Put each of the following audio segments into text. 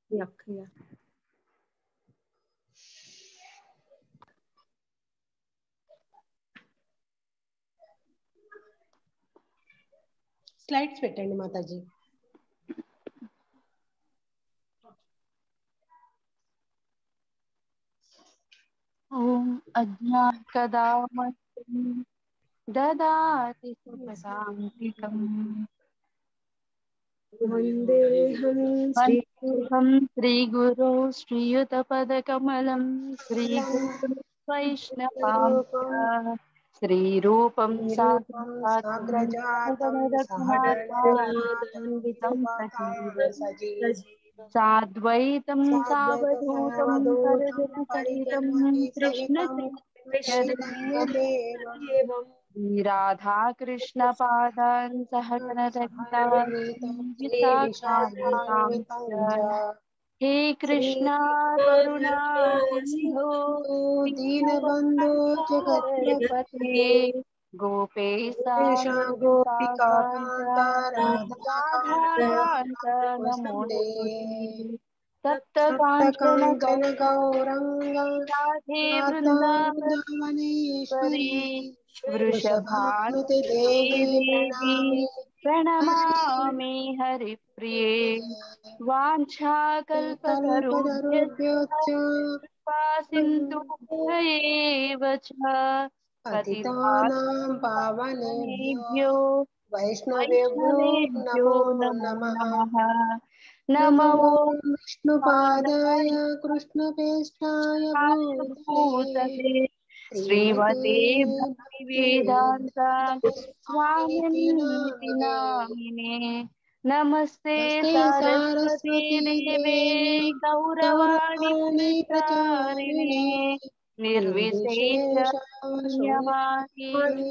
Yeah, yeah. Slides పెట్టండి మాతాజీ ॐ अज्ञातदामस्ति ददाति सुखसान्तिकम् వందేహం శ్రీ वन्देऽहं श्रीगुरो श्रीयुतपदकमलं श्रीगुरुं वैष्णवां श्रीरूपं साग्रजातं सजीवं साद्वैतं सावधूतं परिजनसहितं कृष्णदेवं श्रीराधाकृष्णपादान् सहगणरङ्गां हे कृष्णा करुणा सिन्धो दीनबन्धो जगत्पते गोपेशा राधाकान्त नमोऽस्तुते सप्तकाञ्चन गौरङ्ग राधे वृन्दावनेश्वरी वृषभानुते देवी प्रणमामि हरिप्रिये वाञ्छाकल्पतरुभ्यश्च कृपा सिन्धुभ्य च पतितानां पावनेभ्यो वैष्णवेभ्यो नमो नमः नमो विष्णुपादाय कृष्णपेष्टाय भूतले श्रीमते भक्तिवेदान्त स्वामिनिति नामिने नमस्ते सरस्वती देवे गौरवाणि प्रचारिणे निर्विशेष शून्यवादी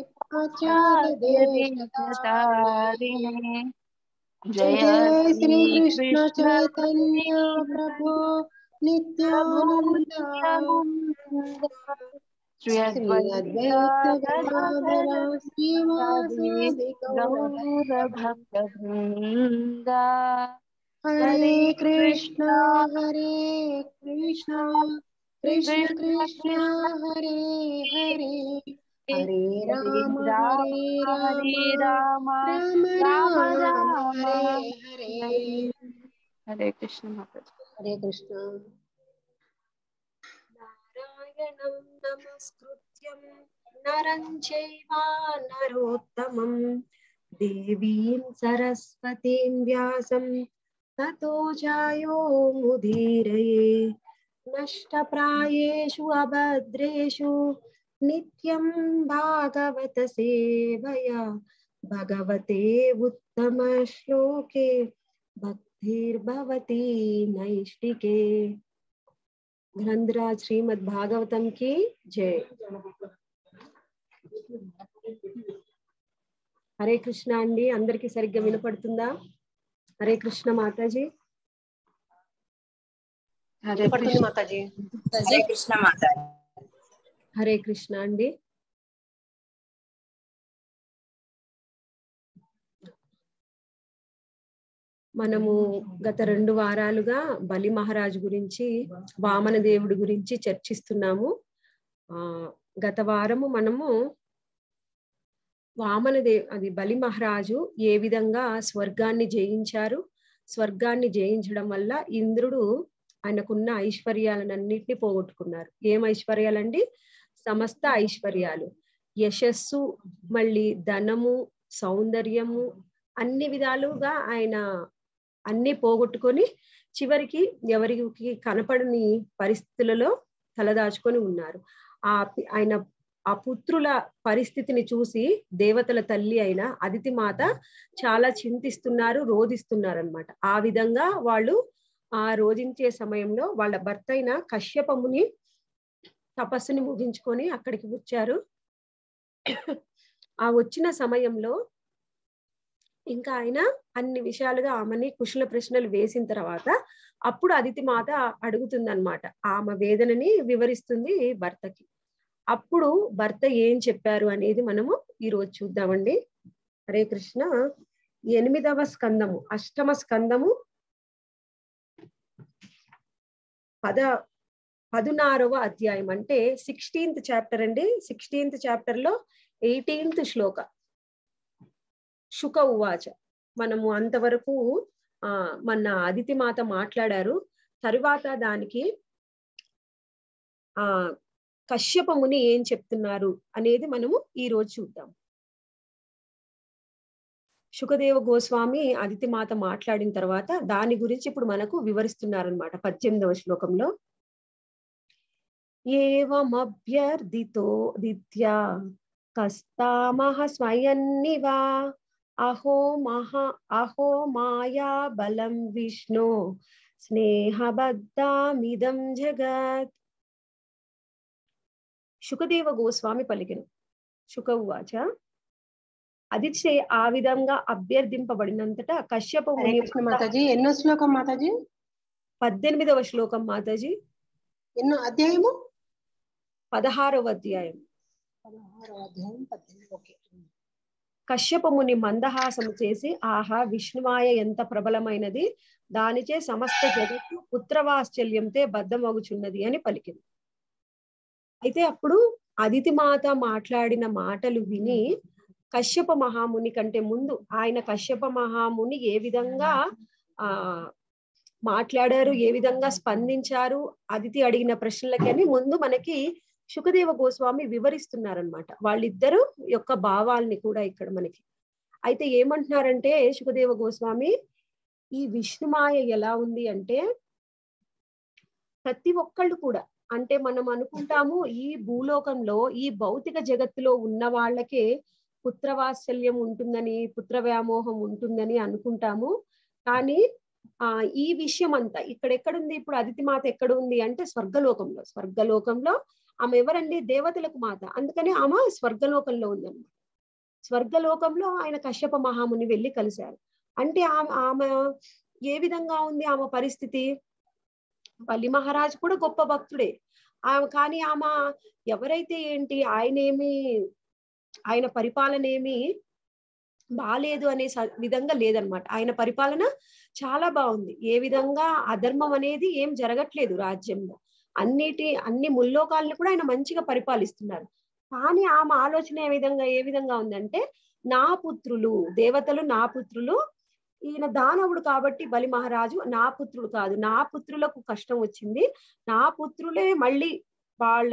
आचार्यदेशतारिणे जय जय श्री कृष्ण चैतन्य प्रभु नित्यानंद श्री अद्वैत गदाधर श्रीवासादि गौरभक्तवृन्दा हरे कृष्ण हरे कृष्ण कृष्ण कृष्ण हरे हरे हरे राम हरे राम राम राम हरे हरे हरे कृष्ण माता हरे कृष्ण నారాయణం నమస్కృత్యం నరం చైవ నరోత్తమం దేవీం సరస్వతీం వ్యాసం తతో జాయో ముదీరయే నష్టప్రాయేషు అభద్రేషు నిత్యం భాగవత సేవయా భగవతే ఉత్తమ శ్లోకే భక్తిర్భవతి నైష్టికే గ్రంథరాజ్ శ్రీమద్ భాగవతం కి జై హరే కృష్ణ అండి అందరికి సరిగ్గా వినపడుతుందా హరే కృష్ణ మాతాజీ हरे వినపడుతుంది कृष्ण మాతాజీ హరే కృష్ణ మాత హరే కృష్ణ అండి మనము గత రెండు వారాలుగా బలి మహారాజు గురించి వామన దేవుడి గురించి చర్చిస్తున్నాము ఆ గత వారము మనము వామన దే అది బలి మహారాజు ఏ విధంగా స్వర్గాన్ని జయించారు స్వర్గాన్ని జయించడం వల్ల ఇంద్రుడు ఆయనకున్న ఐశ్వర్యాలన్నింటినీ పోగొట్టుకున్నారు ఏం ఐశ్వర్యాలండి సమస్త ఐశ్వర్యాలు యశస్సు మళ్ళీ ధనము సౌందర్యము అన్ని విధాలుగా ఆయన అన్ని పోగొట్టుకొని చివరికి ఎవరికి కనపడని పరిస్థితులలో తలదాచుకొని ఉన్నారు ఆ పి- ఆయన ఆ పుత్రుల పరిస్థితిని చూసి దేవతల తల్లి అయిన అదితి మాత చాలా చింతిస్తున్నారు రోధిస్తున్నారు అనమాట ఆ విధంగా వాళ్ళు ఆ రోధించే సమయంలో వాళ్ళ భర్త అయిన కశ్యపముని తపస్సుని ముగించుకొని అక్కడికి వచ్చారు ఆ వచ్చిన సమయంలో ఇంకా ఆయన అన్ని విషయాలుగా ఆమెని కుశల ప్రశ్నలు వేసిన తర్వాత అప్పుడు అదితి మాత అడుగుతుంది అనమాట ఆమె వేదనని వివరిస్తుంది భర్తకి అప్పుడు భర్త ఏం చెప్పారు అనేది మనము ఈ రోజు చూద్దామండి హరే కృష్ణ ఎనిమిదవ స్కందము అష్టమ స్కందము పద పదునారవ అధ్యాయం అంటే సిక్స్టీన్త్ చాప్టర్ అండి సిక్స్టీన్త్ చాప్టర్ లో ఎయిటీన్త్ శ్లోక శుక ఉవాచ మనము అంతవరకు ఆ మన అదితి మాత మాట్లాడారు తరువాత దానికి ఆ కశ్యప ముని ఏం చెప్తున్నారు అనేది మనము ఈ రోజు చూద్దాం శుకదేవ గోస్వామి అదితి మాత మాట్లాడిన తర్వాత దాని గురించి ఇప్పుడు మనకు వివరిస్తున్నారనమాట పద్దెనిమిదవ శ్లోకంలో ఏవమభ్యర్థితో దిత్యా కస్తామహ స్వయన్నివా అహో మహా అహో మాయా బలం విష్ణు స్నేహబద్ధామిదం జగత్ శుకదేవ గోస్వామి పలికిన శుక ఉవాచ అది చే ఆ విధంగా అభ్యర్థింపబడినంతట కశ్యప హరే ముని కృష్ణ మాతాజీ ఎన్నో శ్లోకం మాతాజీ పద్దెనిమిదవ శ్లోకం మాతాజీ ఎన్నో అధ్యాయము పదహారవ అధ్యాయం పదహారో అధ్యాయం పద్దెనిమిది ఓకే కశ్యప ముని మందహాసము చేసి ఆహా విష్ణుమాయ ఎంత ప్రబలమైనది దానిచే సమస్త జగత్తు పుత్రవాత్సల్యంతే బద్ధమగుచున్నది అని పలికింది అయితే అప్పుడు అదితి మాత మాట్లాడిన మాటలు విని కశ్యప మహాముని కంటే ముందు ఆయన కశ్యప మహాముని ఏ విధంగా ఆ మాట్లాడారు ఏ విధంగా స్పందించారు అదితి అడిగిన ప్రశ్నలకని ముందు మనకి శుకదేవ గోస్వామి వివరిస్తున్నారనమాట వాళ్ళిద్దరు యొక్క భావాల్ని కూడా ఇక్కడ మనకి అయితే ఏమంటున్నారంటే శుకదేవ గోస్వామి ఈ విష్ణుమాయ ఎలా ఉంది అంటే ప్రతి ఒక్కళ్ళు కూడా అంటే మనం అనుకుంటాము ఈ భూలోకంలో ఈ భౌతిక జగత్తులో ఉన్న వాళ్ళకే పుత్రవాత్సల్యం ఉంటుందని పుత్ర వ్యామోహం ఉంటుందని అనుకుంటాము కానీ ఆ ఈ విషయం అంతా ఇక్కడ ఎక్కడుంది ఇప్పుడు అదితి మాత ఎక్కడ ఉంది అంటే స్వర్గలోకంలో స్వర్గలోకంలో ఆమె ఎవరండి దేవతలకు మాత అందుకని ఆమె స్వర్గలోకంలో ఉందన్నమాట స్వర్గలోకంలో ఆయన కశ్యప మహాముని వెళ్ళి కలిశారు అంటే ఆమె ఆమె ఏ విధంగా ఉంది ఆమె పరిస్థితి బలి మహారాజ్ కూడా గొప్ప భక్తుడే ఆమె కానీ ఆమె ఎవరైతే ఏంటి ఆయన ఏమి ఆయన పరిపాలన ఏమి బాలేదు అనే స- విధంగా లేదనమాట ఆయన పరిపాలన చాలా బాగుంది ఏ విధంగా అధర్మం అనేది ఏం జరగట్లేదు రాజ్యంలో అన్నిటి అన్ని ముల్లోకాలను కూడా ఆయన మంచిగా పరిపాలిస్తున్నారు కానీ ఆమె ఆలోచన ఏ విధంగా ఏ విధంగా ఉందంటే నా పుత్రులు దేవతలు నా పుత్రులు ఈయన దానవుడు కాబట్టి బలి మహారాజు నా పుత్రుడు కాదు నా పుత్రులకు కష్టం వచ్చింది నా పుత్రులే మళ్ళీ వాళ్ళ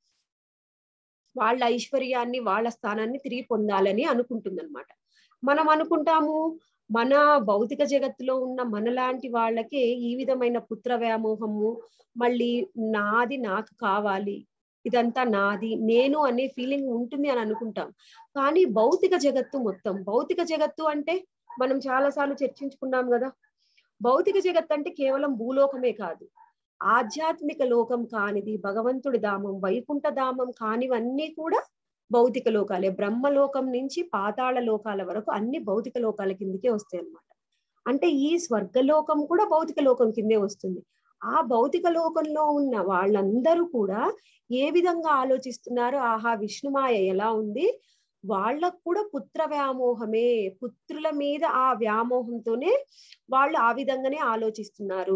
వాళ్ళ ఐశ్వర్యాన్ని వాళ్ళ స్థానాన్ని తిరిగి పొందాలని అనుకుంటుందన్నమాట మనం అనుకుంటాము మన భౌతిక జగత్తులో ఉన్న మనలాంటి వాళ్ళకే ఈ విధమైన పుత్ర వ్యామోహము మళ్ళీ నాది నాకు కావాలి ఇదంతా నాది నేను అనే ఫీలింగ్ ఉంటుంది అని అనుకుంటాం కానీ భౌతిక జగత్తు మొత్తం భౌతిక జగత్తు అంటే మనం చాలా సార్లు చర్చించుకున్నాం కదా భౌతిక జగత్ అంటే కేవలం భూలోకమే కాదు ఆధ్యాత్మిక లోకం కానిది భగవంతుడి ధామం వైకుంఠ ధామం కానివన్నీ కూడా భౌతిక లోకాలే బ్రహ్మలోకం నుంచి పాతాళ లోకాల వరకు అన్ని భౌతిక లోకాల కిందకే వస్తాయి అన్నమాట అంటే ఈ స్వర్గలోకం కూడా భౌతిక లోకం కిందే వస్తుంది ఆ భౌతిక లోకంలో ఉన్న వాళ్ళందరూ కూడా ఏ విధంగా ఆలోచిస్తున్నారు ఆహా విష్ణుమాయ ఎలా ఉంది వాళ్ళకు కూడా పుత్ర వ్యామోహమే పుత్రుల మీద ఆ వ్యామోహంతోనే వాళ్ళు ఆ విధంగానే ఆలోచిస్తున్నారు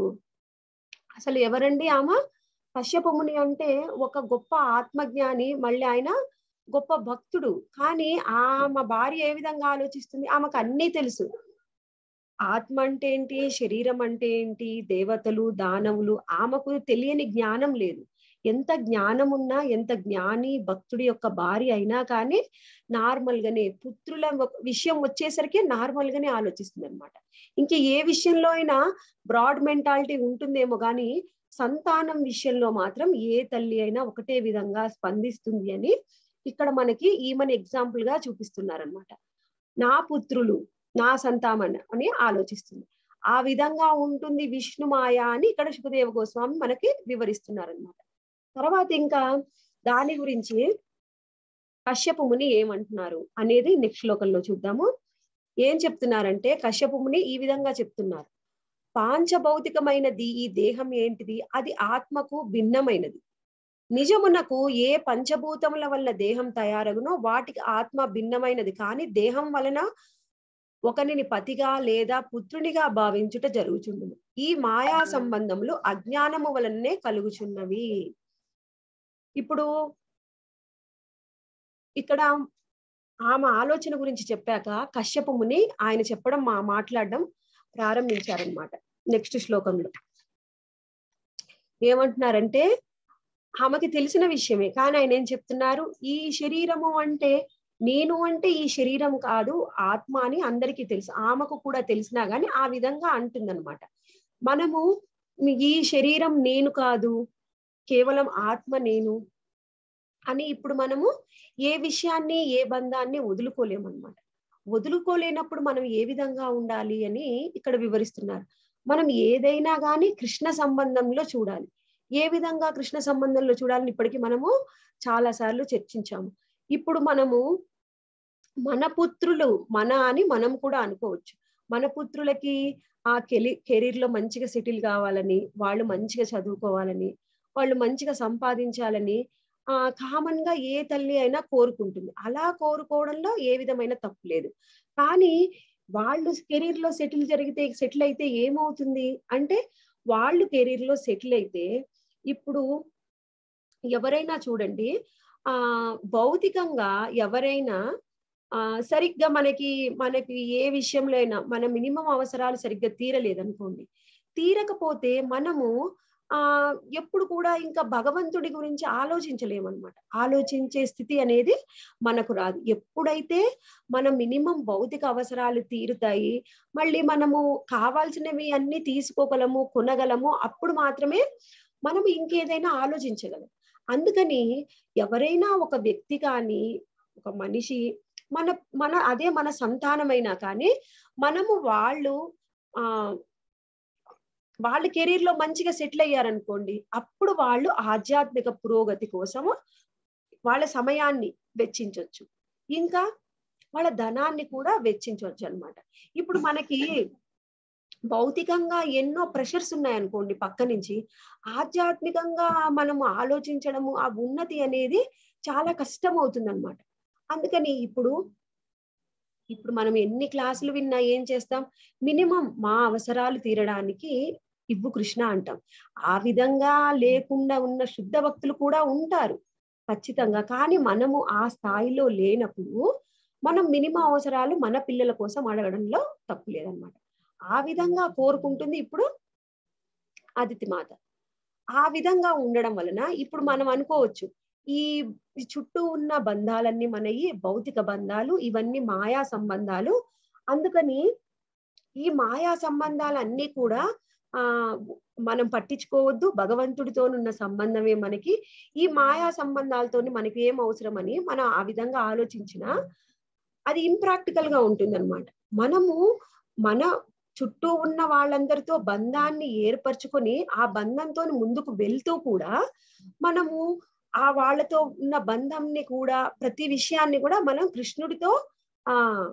అసలు ఎవరండి ఆమె కశ్యపముని అంటే ఒక గొప్ప ఆత్మజ్ఞాని మళ్ళీ ఆయన గొప్ప భక్తుడు కానీ ఆమె భార్య ఏ విధంగా ఆలోచిస్తుంది ఆమెకు అన్నీ తెలుసు ఆత్మ అంటే ఏంటి శరీరం అంటే ఏంటి దేవతలు దానవులు ఆమెకు తెలియని జ్ఞానం లేదు ఎంత జ్ఞానం ఉన్నా ఎంత జ్ఞాని భక్తుడి యొక్క భార్య అయినా కానీ నార్మల్ గానే పుత్రుల ఒక విషయం వచ్చేసరికి నార్మల్ గానే ఆలోచిస్తుంది అనమాట ఇంక ఏ విషయంలో అయినా బ్రాడ్ మెంటాలిటీ ఉంటుందేమో కానీ సంతానం విషయంలో మాత్రం ఏ తల్లి అయినా ఒకటే విధంగా స్పందిస్తుంది అని ఇక్కడ మనకి ఈమెను ఎగ్జాంపుల్ గా చూపిస్తున్నారనమాట నా పుత్రులు నా సంతామన్ అని ఆలోచిస్తుంది ఆ విధంగా ఉంటుంది విష్ణుమాయ అని ఇక్కడ సుఖదేవ గోస్వామి మనకి వివరిస్తున్నారనమాట తర్వాత ఇంకా దాని గురించి కశ్యపు ముని ఏమంటున్నారు అనేది నెక్స్ట్ శ్లోకంలో చూద్దాము ఏం చెప్తున్నారంటే కశ్యపు ముని ఈ విధంగా చెప్తున్నారు పాంచభౌతికమైనది ఈ దేహం ఏంటిది అది ఆత్మకు భిన్నమైనది నిజమునకు ఏ పంచభూతముల వల్ల దేహం తయారగునో వాటికి ఆత్మ భిన్నమైనది కానీ దేహం వలన ఒకనిని పతిగా లేదా పుత్రునిగా భావించుట జరుగుచుండును ఈ మాయా సంబంధములు అజ్ఞానము వలనే కలుగుచున్నవి ఇప్పుడు ఇక్కడ ఆమె ఆలోచన గురించి చెప్పాక కశ్యప ముని ఆయన చెప్పడం మా మాట్లాడడం ప్రారంభించారనమాట నెక్స్ట్ శ్లోకంలో ఏమంటున్నారంటే ఆమెకి తెలిసిన విషయమే కానీ ఆయన ఏం చెప్తున్నారు ఈ శరీరము అంటే నేను అంటే ఈ శరీరం కాదు ఆత్మ అని అందరికీ తెలుసు ఆమెకు కూడా తెలిసినా గాని ఆ విధంగా అంటుందన్నమాట మనము ఈ శరీరం నేను కాదు కేవలం ఆత్మ నేను అని ఇప్పుడు మనము ఏ విషయాన్ని ఏ బంధాన్ని వదులుకోలేమన్నమాట వదులుకోలేనప్పుడు మనం ఏ విధంగా ఉండాలి అని ఇక్కడ వివరిస్తున్నారు మనం ఏదైనా గాని కృష్ణ సంబంధంలో చూడాలి ఏ విధంగా కృష్ణ సంబంధంలో చూడాలని ఇప్పటికీ మనము చాలా సార్లు చర్చించాము ఇప్పుడు మనము మన పుత్రులు మన అని మనం కూడా అనుకోవచ్చు మన పుత్రులకి ఆ కెలి కెరీర్ లో మంచిగా సెటిల్ కావాలని వాళ్ళు మంచిగా చదువుకోవాలని వాళ్ళు మంచిగా సంపాదించాలని ఆ కామన్ గా ఏ తల్లి అయినా కోరుకుంటుంది అలా కోరుకోవడంలో ఏ విధమైన తప్పు లేదు కానీ వాళ్ళు కెరీర్ లో సెటిల్ జరిగితే సెటిల్ అయితే ఏమవుతుంది అంటే వాళ్ళు కెరీర్ లో సెటిల్ అయితే ఇప్పుడు ఎవరైనా చూడండి ఆ భౌతికంగా ఎవరైనా ఆ సరిగ్గా మనకి మనకి ఏ విషయంలో అయినా మన మినిమం అవసరాలు సరిగ్గా తీరలేదనుకోండి తీరకపోతే మనము ఆ ఎప్పుడు కూడా ఇంకా భగవంతుడి గురించి ఆలోచించలేమన్నమాట ఆలోచించే స్థితి అనేది మనకు రాదు ఎప్పుడైతే మన మినిమం భౌతిక అవసరాలు తీరుతాయి మళ్ళీ మనము కావాల్సినవి అన్ని తీసుకోగలము కొనగలము అప్పుడు మాత్రమే మనం ఇంకేదైనా ఆలోచించగలం అందుకని ఎవరైనా ఒక వ్యక్తి కానీ ఒక మనిషి మన మన అదే మన సంతానమైనా కానీ మనము వాళ్ళు ఆ వాళ్ళ కెరీర్ లో మంచిగా సెటిల్ అయ్యారనుకోండి అప్పుడు వాళ్ళు ఆధ్యాత్మిక పురోగతి కోసము వాళ్ళ సమయాన్ని వెచ్చించవచ్చు ఇంకా వాళ్ళ ధనాన్ని కూడా వెచ్చించవచ్చు అనమాట ఇప్పుడు మనకి భౌతికంగా ఎన్నో ప్రెషర్స్ ఉన్నాయనుకోండి పక్క నుంచి ఆధ్యాత్మికంగా మనము ఆలోచించడము ఆ ఉన్నతి అనేది చాలా కష్టం అవుతుంది అనమాట అందుకని ఇప్పుడు ఇప్పుడు మనం ఎన్ని క్లాసులు విన్నా ఏం చేస్తాం మినిమం మా అవసరాలు తీరడానికి ఇవ్వు కృష్ణ అంటాం ఆ విధంగా లేకుండా ఉన్న శుద్ధ భక్తులు కూడా ఉంటారు ఖచ్చితంగా కానీ మనము ఆ స్థాయిలో లేనప్పుడు మనం మినిమం అవసరాలు మన పిల్లల కోసం అడగడంలో తప్పు లేదనమాట ఆ విధంగా కోరుకుంటుంది ఇప్పుడు అదితి మాత ఆ విధంగా ఉండడం వలన ఇప్పుడు మనం అనుకోవచ్చు ఈ చుట్టూ ఉన్న బంధాలన్నీ మనయి భౌతిక బంధాలు ఇవన్నీ మాయా సంబంధాలు అందుకని ఈ మాయా సంబంధాలన్నీ కూడా ఆ మనం పట్టించుకోవద్దు భగవంతుడితోనున్న సంబంధమే మనకి ఈ మాయా సంబంధాలతోని మనకి ఏం అవసరం అని మనం ఆ విధంగా ఆలోచించిన అది ఇంప్రాక్టికల్ గా ఉంటుంది అనమాట మనము మన చుట్టూ ఉన్న వాళ్ళందరితో బంధాన్ని ఏర్పరచుకొని ఆ బంధంతో ముందుకు వెళ్తూ కూడా మనము ఆ వాళ్ళతో ఉన్న బంధంని కూడా ప్రతి విషయాన్ని కూడా మనం కృష్ణుడితో ఆ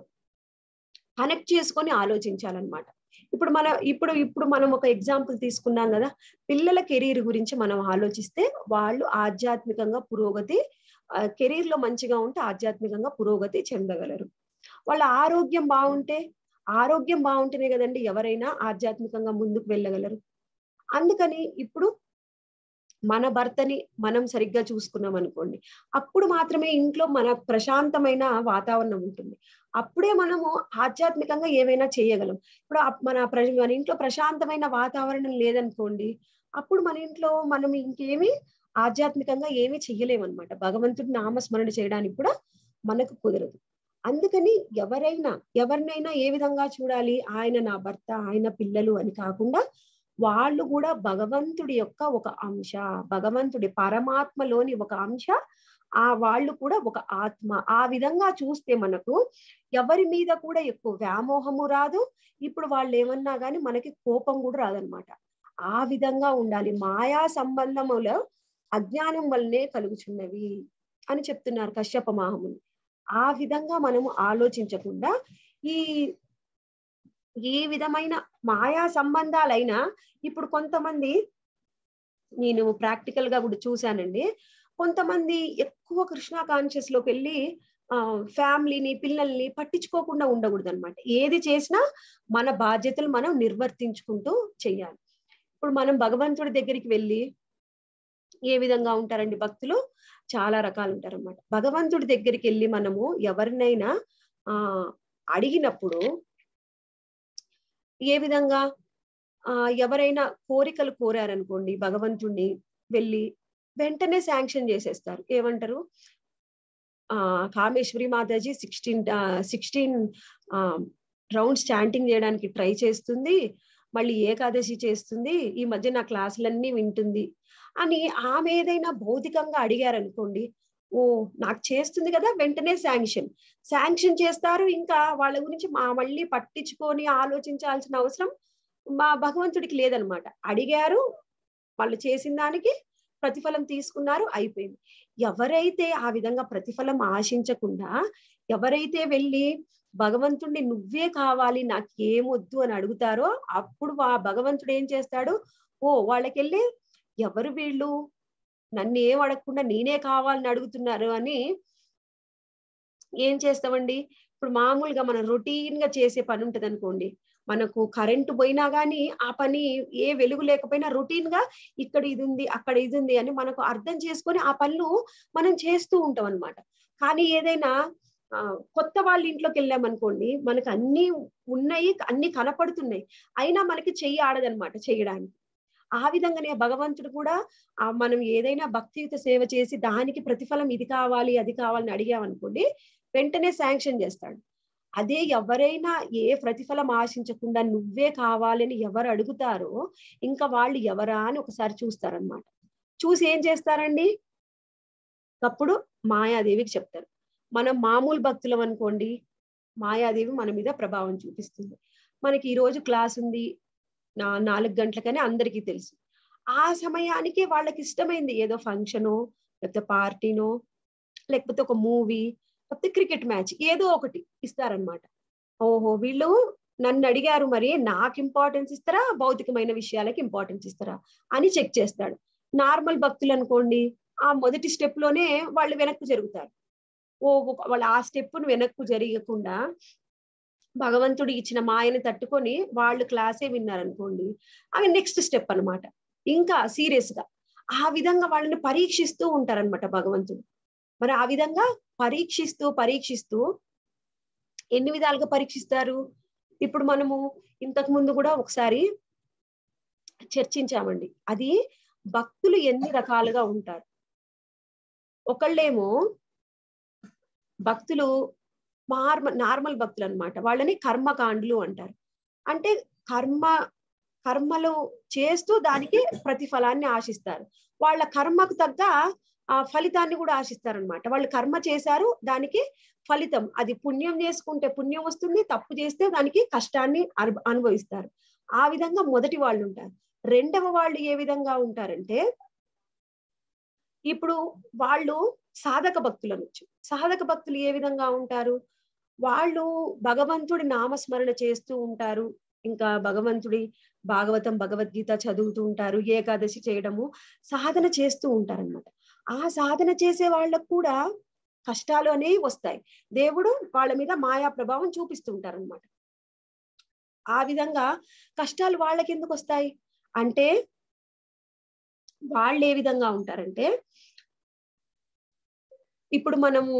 కనెక్ట్ చేసుకొని ఆలోచించాలన్నమాట ఇప్పుడు మన ఇప్పుడు ఇప్పుడు మనం ఒక ఎగ్జాంపుల్ తీసుకున్నాం కదా పిల్లల కెరీర్ గురించి మనం ఆలోచిస్తే వాళ్ళు ఆధ్యాత్మికంగా పురోగతి కెరీర్ లో మంచిగా ఉంటే ఆధ్యాత్మికంగా పురోగతి చెందగలరు వాళ్ళ ఆరోగ్యం బాగుంటే ఆరోగ్యం బాగుంటేనే కదండి ఎవరైనా ఆధ్యాత్మికంగా ముందుకు వెళ్ళగలరు అందుకని ఇప్పుడు మన భర్తని మనం సరిగ్గా చూసుకున్నాం అనుకోండి అప్పుడు మాత్రమే ఇంట్లో మన ప్రశాంతమైన వాతావరణం ఉంటుంది అప్పుడే మనము ఆధ్యాత్మికంగా ఏవైనా చేయగలం ఇప్పుడు మన మన ఇంట్లో ప్రశాంతమైన వాతావరణం లేదనుకోండి అప్పుడు మన ఇంట్లో మనం ఇంకేమి ఆధ్యాత్మికంగా ఏమీ చెయ్యలేమన్నమాట భగవంతుడి నామస్మరణ చేయడానికి కూడా మనకు కుదరదు అందుకని ఎవరైనా ఎవరినైనా ఏ విధంగా చూడాలి ఆయన నా భర్త ఆయన పిల్లలు అని కాకుండా వాళ్ళు కూడా భగవంతుడి యొక్క ఒక అంశ భగవంతుడి పరమాత్మలోని ఒక అంశ ఆ వాళ్ళు కూడా ఒక ఆత్మ ఆ విధంగా చూస్తే మనకు ఎవరి మీద కూడా ఎక్కువ వ్యామోహము రాదు ఇప్పుడు వాళ్ళు ఏమన్నా గాని మనకి కోపం కూడా రాదనమాట ఆ విధంగా ఉండాలి మాయా సంబంధములో అజ్ఞానం వల్లనే కలుగుచున్నవి అని చెప్తున్నారు కశ్యప మహాముని ఆ విధంగా మనము ఆలోచించకుండా ఈ ఏ విధమైన మాయా సంబంధాలైనా ఇప్పుడు కొంతమంది నేను ప్రాక్టికల్ గా కూడా చూశానండి కొంతమంది ఎక్కువ కృష్ణ కాన్షియస్ లోకి వెళ్ళి ఆ ఫ్యామిలీని పిల్లల్ని పట్టించుకోకుండా ఉండకూడదు అనమాట ఏది చేసినా మన బాధ్యతలు మనం నిర్వర్తించుకుంటూ చెయ్యాలి ఇప్పుడు మనం భగవంతుడి దగ్గరికి వెళ్ళి ఏ విధంగా ఉంటారండి భక్తులు చాలా రకాలు ఉంటారు అనమాట భగవంతుడి దగ్గరికి వెళ్ళి మనము ఎవరినైనా ఆ అడిగినప్పుడు ఏ విధంగా ఆ ఎవరైనా కోరికలు కోరారనుకోండి భగవంతుణ్ణి వెళ్ళి వెంటనే శాంక్షన్ చేసేస్తారు ఏమంటారు ఆ కామేశ్వరి మాతాజీ సిక్స్టీన్ సిక్స్టీన్ రౌండ్స్ చాంటింగ్ చేయడానికి ట్రై చేస్తుంది మళ్ళీ ఏకాదశి చేస్తుంది ఈ మధ్య నా క్లాసులన్నీ వింటుంది అని ఆమె ఏదైనా భౌతికంగా అడిగారనుకోండి ఓ నాకు చేస్తుంది కదా వెంటనే శాంక్షన్ శాంక్షన్ చేస్తారు ఇంకా వాళ్ళ గురించి మా మళ్ళీ పట్టించుకొని ఆలోచించాల్సిన అవసరం మా భగవంతుడికి లేదనమాట అడిగారు వాళ్ళు చేసిన దానికి ప్రతిఫలం తీసుకున్నారు అయిపోయింది ఎవరైతే ఆ విధంగా ప్రతిఫలం ఆశించకుండా ఎవరైతే వెళ్ళి భగవంతుడిని నువ్వే కావాలి నాకు ఏమొద్దు అని అడుగుతారో అప్పుడు ఆ భగవంతుడు ఏం చేస్తాడు ఓ వాళ్ళకెళ్ళి ఎవరు వీళ్ళు నన్ను ఏం అడగకుండా నేనే కావాలని అడుగుతున్నారు అని ఏం చేస్తామండి ఇప్పుడు మామూలుగా మనం రొటీన్ గా చేసే పని ఉంటది అనుకోండి మనకు కరెంటు పోయినా గానీ ఆ పని ఏ వెలుగు లేకపోయినా రొటీన్ గా ఇక్కడ ఇది ఉంది అక్కడ ఇది ఉంది అని మనకు అర్థం చేసుకొని ఆ పనులు మనం చేస్తూ ఉంటాం అనమాట కానీ ఏదైనా ఆ కొత్త వాళ్ళ ఇంట్లోకి వెళ్ళామనుకోండి మనకు అన్ని ఉన్నాయి అన్ని కనపడుతున్నాయి అయినా మనకి చెయ్యి ఆడదనమాట చేయడానికి ఆ విధంగానే భగవంతుడు కూడా ఆ మనం ఏదైనా భక్తియుత సేవ చేసి దానికి ప్రతిఫలం ఇది కావాలి అది కావాలని అడిగామనుకోండి వెంటనే శాంక్షన్ చేస్తాడు అదే ఎవరైనా ఏ ప్రతిఫలం ఆశించకుండా నువ్వే కావాలని ఎవరు అడుగుతారో ఇంకా వాళ్ళు ఎవరా అని ఒకసారి చూస్తారనమాట చూసి ఏం చేస్తారండి అప్పుడు మాయాదేవికి చెప్తారు మనం మామూలు భక్తులం అనుకోండి మాయాదేవి మన మీద ప్రభావం చూపిస్తుంది మనకి ఈ రోజు క్లాస్ ఉంది నా నాలుగు గంటలకనే అందరికీ తెలుసు ఆ సమయానికి వాళ్ళకి ఇష్టమైంది ఏదో ఫంక్షనో లేకపోతే పార్టీనో లేకపోతే ఒక మూవీ లేకపోతే క్రికెట్ మ్యాచ్ ఏదో ఒకటి ఇస్తారనమాట ఓహో వీళ్ళు నన్ను అడిగారు మరి నాకు ఇంపార్టెన్స్ ఇస్తారా భౌతికమైన విషయాలకి ఇంపార్టెన్స్ ఇస్తారా అని చెక్ చేస్తాడు నార్మల్ భక్తులు అనుకోండి ఆ మొదటి స్టెప్ లోనే వాళ్ళు వెనక్కు జరుగుతారు ఓ వాళ్ళు ఆ స్టెప్ ను వెనక్కు జరగకుండా భగవంతుడు ఇచ్చిన మాయని తట్టుకొని వాళ్ళు క్లాసే విన్నారనుకోండి అవి నెక్స్ట్ స్టెప్ అనమాట ఇంకా సీరియస్ గా ఆ విధంగా వాళ్ళని పరీక్షిస్తూ ఉంటారనమాట భగవంతుడు మరి ఆ విధంగా పరీక్షిస్తూ పరీక్షిస్తూ ఎన్ని విధాలుగా పరీక్షిస్తారు ఇప్పుడు మనము ఇంతకు ముందు కూడా ఒకసారి చర్చించామండి అది భక్తులు ఎన్ని రకాలుగా ఉంటారు ఒకళ్ళేమో భక్తులు నార్మల్ నార్మల్ భక్తులు అనమాట వాళ్ళని కర్మకాండులు అంటారు అంటే కర్మ కర్మలు చేస్తూ దానికి ప్రతిఫలాన్ని ఆశిస్తారు వాళ్ళ కర్మకు తగ్గ ఆ ఫలితాన్ని కూడా ఆశిస్తారనమాట వాళ్ళు కర్మ చేశారు దానికి ఫలితం అది పుణ్యం చేసుకుంటే పుణ్యం వస్తుంది తప్పు చేస్తే దానికి కష్టాన్ని అనుభవిస్తారు ఆ విధంగా మొదటి వాళ్ళు ఉంటారు రెండవ వాళ్ళు ఏ విధంగా ఉంటారంటే ఇప్పుడు వాళ్ళు సాధక భక్తులు అనొచ్చు సాధక భక్తులు ఏ విధంగా ఉంటారు వాళ్ళు భగవంతుడి నామస్మరణ చేస్తూ ఉంటారు ఇంకా భగవంతుడి భాగవతం భగవద్గీత చదువుతూ ఉంటారు ఏకాదశి చేయడము సాధన చేస్తూ ఉంటారనమాట ఆ సాధన చేసే వాళ్ళకు కూడా కష్టాలు అనేవి వస్తాయి దేవుడు వాళ్ళ మీద మాయా ప్రభావం చూపిస్తూ ఉంటారనమాట ఆ విధంగా కష్టాలు వాళ్ళకి ఎందుకు వస్తాయి అంటే వాళ్ళు ఏ విధంగా ఉంటారంటే ఇప్పుడు మనము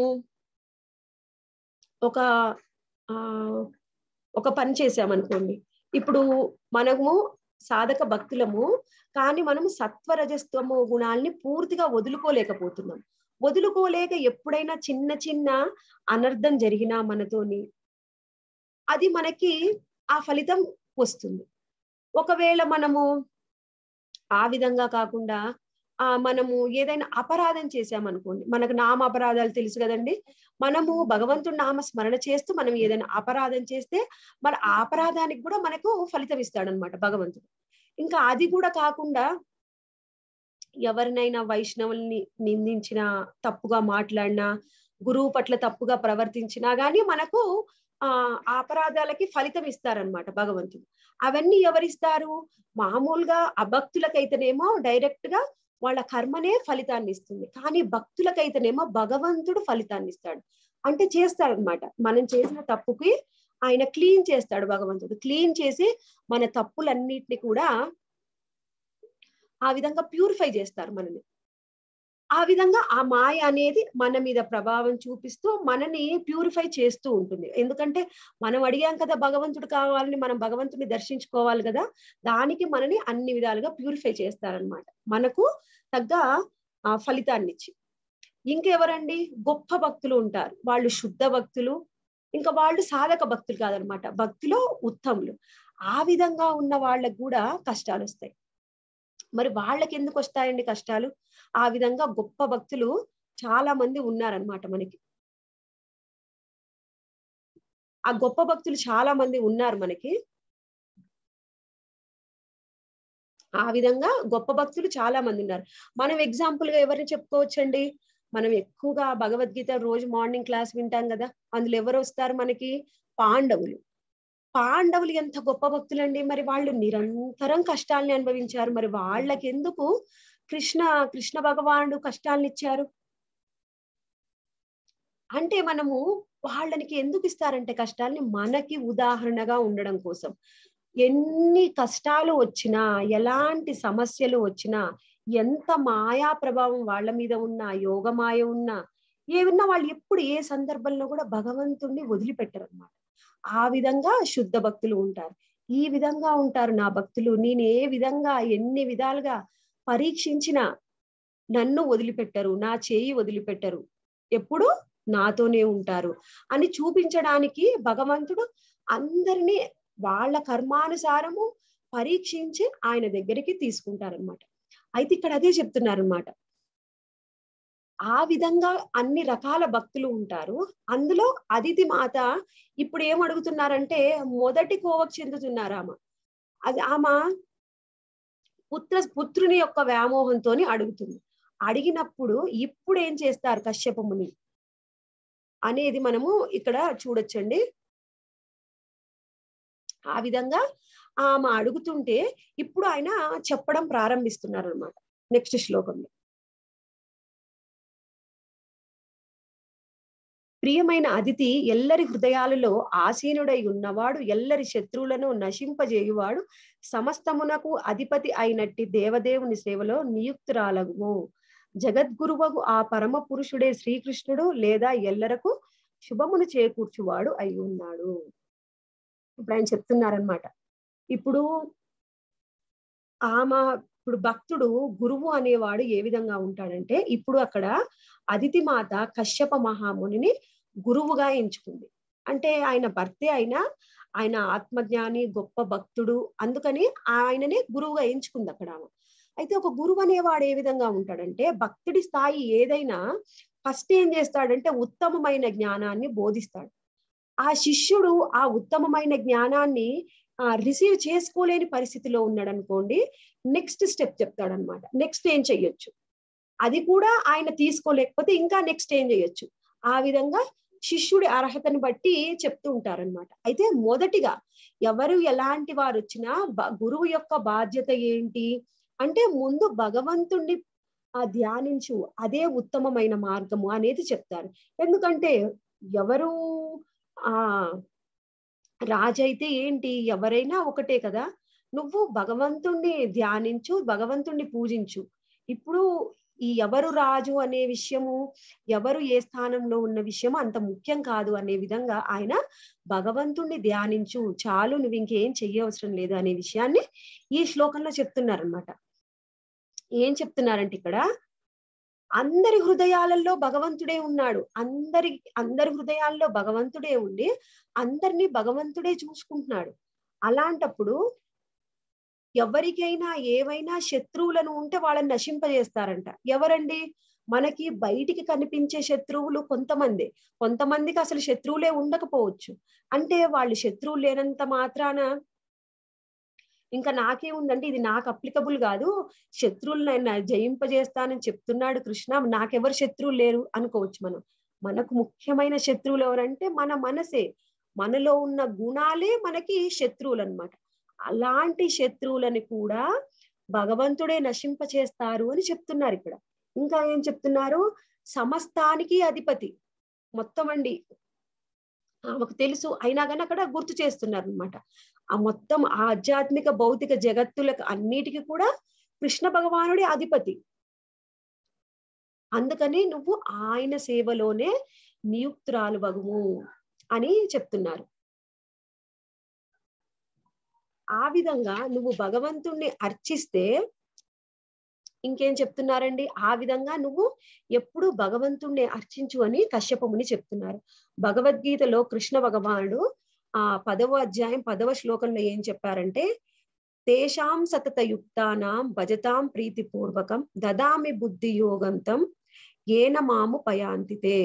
ఒక ఆ ఒక పని చేసామనుకోండి ఇప్పుడు మనము సాధక భక్తులము కానీ మనము సత్వరజస్తము గుణాలని పూర్తిగా వదులుకోలేకపోతున్నాం వదులుకోలేక ఎప్పుడైనా చిన్న చిన్న అనర్థం జరిగినా మనతోని అది మనకి ఆ ఫలితం వస్తుంది ఒకవేళ మనము ఆ విధంగా కాకుండా ఆ మనము ఏదైనా అపరాధం చేసామనుకోండి మనకు నామ అపరాధాలు తెలుసు కదండి మనము భగవంతుడి నామ స్మరణ చేస్తూ మనం ఏదైనా అపరాధం చేస్తే మన ఆ అపరాధానికి కూడా మనకు ఫలితం ఇస్తాడనమాట భగవంతుడు ఇంకా అది కూడా కాకుండా ఎవరినైనా వైష్ణవుల్ని నిందించినా తప్పుగా మాట్లాడినా గురువు పట్ల తప్పుగా ప్రవర్తించినా గానీ మనకు ఆ అపరాధాలకి ఫలితం ఇస్తారనమాట భగవంతుడు అవన్నీ ఎవరిస్తారు మామూలుగా అభక్తులకైతేనేమో డైరెక్ట్ గా వాళ్ళ కర్మనే ఫలితాన్ని ఇస్తుంది కానీ భక్తులకైతేనేమో భగవంతుడు ఫలితాన్ని ఇస్తాడు అంటే చేస్తాడనమాట మనం చేసిన తప్పుకి ఆయన క్లీన్ చేస్తాడు భగవంతుడు క్లీన్ చేసి మన తప్పులన్నిటిని కూడా ఆ విధంగా ప్యూరిఫై చేస్తారు మనని ఆ విధంగా ఆ మాయ అనేది మన మీద ప్రభావం చూపిస్తూ మనని ప్యూరిఫై చేస్తూ ఉంటుంది ఎందుకంటే మనం అడిగాం కదా భగవంతుడు కావాలని మనం భగవంతుడిని దర్శించుకోవాలి కదా దానికి మనని అన్ని విధాలుగా ప్యూరిఫై చేస్తారనమాట మనకు తగ్గ ఆ ఫలితాన్ని ఇచ్చి ఇంకెవరండి గొప్ప భక్తులు ఉంటారు వాళ్ళు శుద్ధ భక్తులు ఇంకా వాళ్ళు సాధక భక్తులు కాదనమాట భక్తిలో ఉత్తములు ఆ విధంగా ఉన్న వాళ్ళకు కూడా కష్టాలు వస్తాయి మరి వాళ్ళకి ఎందుకు వస్తాయండి కష్టాలు ఆ విధంగా గొప్ప భక్తులు చాలా మంది ఉన్నారనమాట మనకి ఆ గొప్ప భక్తులు చాలా మంది ఉన్నారు మనకి ఆ విధంగా గొప్ప భక్తులు చాలా మంది ఉన్నారు మనం ఎగ్జాంపుల్ గా ఎవరిని చెప్పుకోవచ్చండి మనం ఎక్కువగా భగవద్గీత రోజు మార్నింగ్ క్లాస్ వింటాం కదా అందులో ఎవరు వస్తారు మనకి పాండవులు పాండవులు ఎంత గొప్ప భక్తులండి మరి వాళ్ళు నిరంతరం కష్టాల్ని అనుభవించారు మరి వాళ్ళకి ఎందుకు కృష్ణ కృష్ణ భగవానుడు కష్టాలను ఇచ్చారు అంటే మనము వాళ్ళకి ఎందుకు ఇస్తారంటే కష్టాల్ని మనకి ఉదాహరణగా ఉండడం కోసం ఎన్ని కష్టాలు వచ్చినా ఎలాంటి సమస్యలు వచ్చినా ఎంత మాయా ప్రభావం వాళ్ళ మీద ఉన్నా యోగమాయ ఉన్నా ఏమన్నా వాళ్ళు ఎప్పుడు ఏ సందర్భంలో కూడా భగవంతుణ్ణి వదిలిపెట్టరు అనమాట ఆ విధంగా శుద్ధ భక్తులు ఉంటారు ఈ విధంగా ఉంటారు నా భక్తులు నేను ఏ విధంగా ఎన్ని విధాలుగా పరీక్షించిన నన్ను వదిలిపెట్టరు నా చేయి వదిలిపెట్టరు ఎప్పుడు నాతోనే ఉంటారు అని చూపించడానికి భగవంతుడు అందరినీ వాళ్ళ కర్మానుసారము పరీక్షించి ఆయన దగ్గరికి తీసుకుంటారనమాట అయితే ఇక్కడ అదే చెప్తున్నారనమాట ఆ విధంగా అన్ని రకాల భక్తులు ఉంటారు అందులో అదితి మాత ఇప్పుడు ఏం అడుగుతున్నారంటే మొదటి కోవకు చెందుతున్నారు ఆమె అది ఆమె పుత్ర పుత్రుని యొక్క వ్యామోహంతో అడుగుతుంది అడిగినప్పుడు ఇప్పుడు ఏం చేస్తారు కశ్యపముని అనేది మనము ఇక్కడ చూడొచ్చండి ఆ విధంగా ఆమె అడుగుతుంటే ఇప్పుడు ఆయన చెప్పడం ప్రారంభిస్తున్నారు అనమాట నెక్స్ట్ శ్లోకంలో ప్రియమైన అతిథి ఎల్లరి హృదయాలలో ఆసీనుడై ఉన్నవాడు ఎల్లరి శత్రువులను నశింపజేయువాడు సమస్తమునకు అధిపతి అయినట్టి దేవదేవుని సేవలో నియుక్తురాలగు జగద్గురువగు ఆ పరమ పురుషుడే శ్రీకృష్ణుడు లేదా ఎల్లరకు శుభమును చేకూర్చువాడు అయి ఉన్నాడు ఇప్పుడు ఆయన చెప్తున్నారనమాట ఇప్పుడు ఆమె ఇప్పుడు భక్తుడు గురువు అనేవాడు ఏ విధంగా ఉంటాడంటే ఇప్పుడు అక్కడ అదితి మాత కశ్యప మహామునిని గురువుగా ఎంచుకుంది అంటే ఆయన భర్తే అయినా ఆయన ఆత్మజ్ఞాని గొప్ప భక్తుడు అందుకని ఆయననే గురువుగా ఎంచుకుంది అక్కడ ఆమె అయితే ఒక గురువు అనేవాడు ఏ విధంగా ఉంటాడంటే భక్తుడి స్థాయి ఏదైనా ఫస్ట్ ఏం చేస్తాడంటే ఉత్తమమైన జ్ఞానాన్ని బోధిస్తాడు ఆ శిష్యుడు ఆ ఉత్తమమైన జ్ఞానాన్ని ఆ రిసీవ్ చేసుకోలేని పరిస్థితిలో ఉన్నాడు అనుకోండి నెక్స్ట్ స్టెప్ చెప్తాడనమాట నెక్స్ట్ ఏం చెయ్యొచ్చు అది కూడా ఆయన తీసుకోలేకపోతే ఇంకా నెక్స్ట్ ఏం చేయొచ్చు ఆ విధంగా శిష్యుడి అర్హతని బట్టి చెప్తూ ఉంటారనమాట అయితే మొదటిగా ఎవరు ఎలాంటి వారు వచ్చినా గురువు యొక్క బాధ్యత ఏంటి అంటే ముందు భగవంతుణ్ణి ఆ ధ్యానించు అదే ఉత్తమమైన మార్గము అనేది చెప్తారు ఎందుకంటే ఎవరు ఆ రాజైతే ఏంటి ఎవరైనా ఒకటే కదా నువ్వు భగవంతుణ్ణి ధ్యానించు భగవంతుణ్ణి పూజించు ఇప్పుడు ఈ ఎవరు రాజు అనే విషయము ఎవరు ఏ స్థానంలో ఉన్న విషయము అంత ముఖ్యం కాదు అనే విధంగా ఆయన భగవంతుణ్ణి ధ్యానించు చాలు నువ్వు ఇంకేం చెయ్యవసరం లేదు అనే విషయాన్ని ఈ శ్లోకంలో చెప్తున్నారనమాట ఏం చెప్తున్నారంటే ఇక్కడ అందరి హృదయాలలో భగవంతుడే ఉన్నాడు అందరి అందరి హృదయాల్లో భగవంతుడే ఉండి అందరినీ భగవంతుడే చూసుకుంటున్నాడు అలాంటప్పుడు ఎవరికైనా ఏవైనా శత్రువులను ఉంటే వాళ్ళని నశింపజేస్తారంట ఎవరండి మనకి బయటికి కనిపించే శత్రువులు కొంతమంది కొంతమందికి అసలు శత్రువులే ఉండకపోవచ్చు అంటే వాళ్ళు శత్రువులు లేనంత మాత్రాన ఇంకా నాకే ఉందంటే ఇది నాకు అప్లికబుల్ కాదు శత్రువులను జయింపజేస్తానని చెప్తున్నాడు కృష్ణ నాకెవరు శత్రువులు లేరు అనుకోవచ్చు మనం మనకు ముఖ్యమైన శత్రువులు ఎవరంటే మన మనసే మనలో ఉన్న గుణాలే మనకి శత్రువులు అనమాట అలాంటి శత్రువులని కూడా భగవంతుడే నశింప చేస్తారు అని చెప్తున్నారు ఇక్కడ ఇంకా ఏం చెప్తున్నారు సమస్తానికి అధిపతి మొత్తం అండి ఆమెకు తెలుసు అయినా కానీ అక్కడ గుర్తు చేస్తున్నారు అనమాట ఆ మొత్తం ఆధ్యాత్మిక భౌతిక జగత్తులకు అన్నిటికీ కూడా కృష్ణ భగవానుడి అధిపతి అందుకని నువ్వు ఆయన సేవలోనే నియుక్తురాలు వగుము అని చెప్తున్నారు ఆ విధంగా నువ్వు భగవంతుణ్ణి అర్చిస్తే ఇంకేం చెప్తున్నారండి ఆ విధంగా నువ్వు ఎప్పుడు భగవంతుణ్ణి అర్చించు అని కశ్యపముని చెప్తున్నారు భగవద్గీతలో కృష్ణ భగవానుడు ఆ పదవ అధ్యాయం పదవ శ్లోకంలో ఏం చెప్పారంటే తేషాం సతత యుక్తానాం భజతాం ప్రీతిపూర్వకం దదామి బుద్ధి యోగంతం ఏన మాము పయాంతితే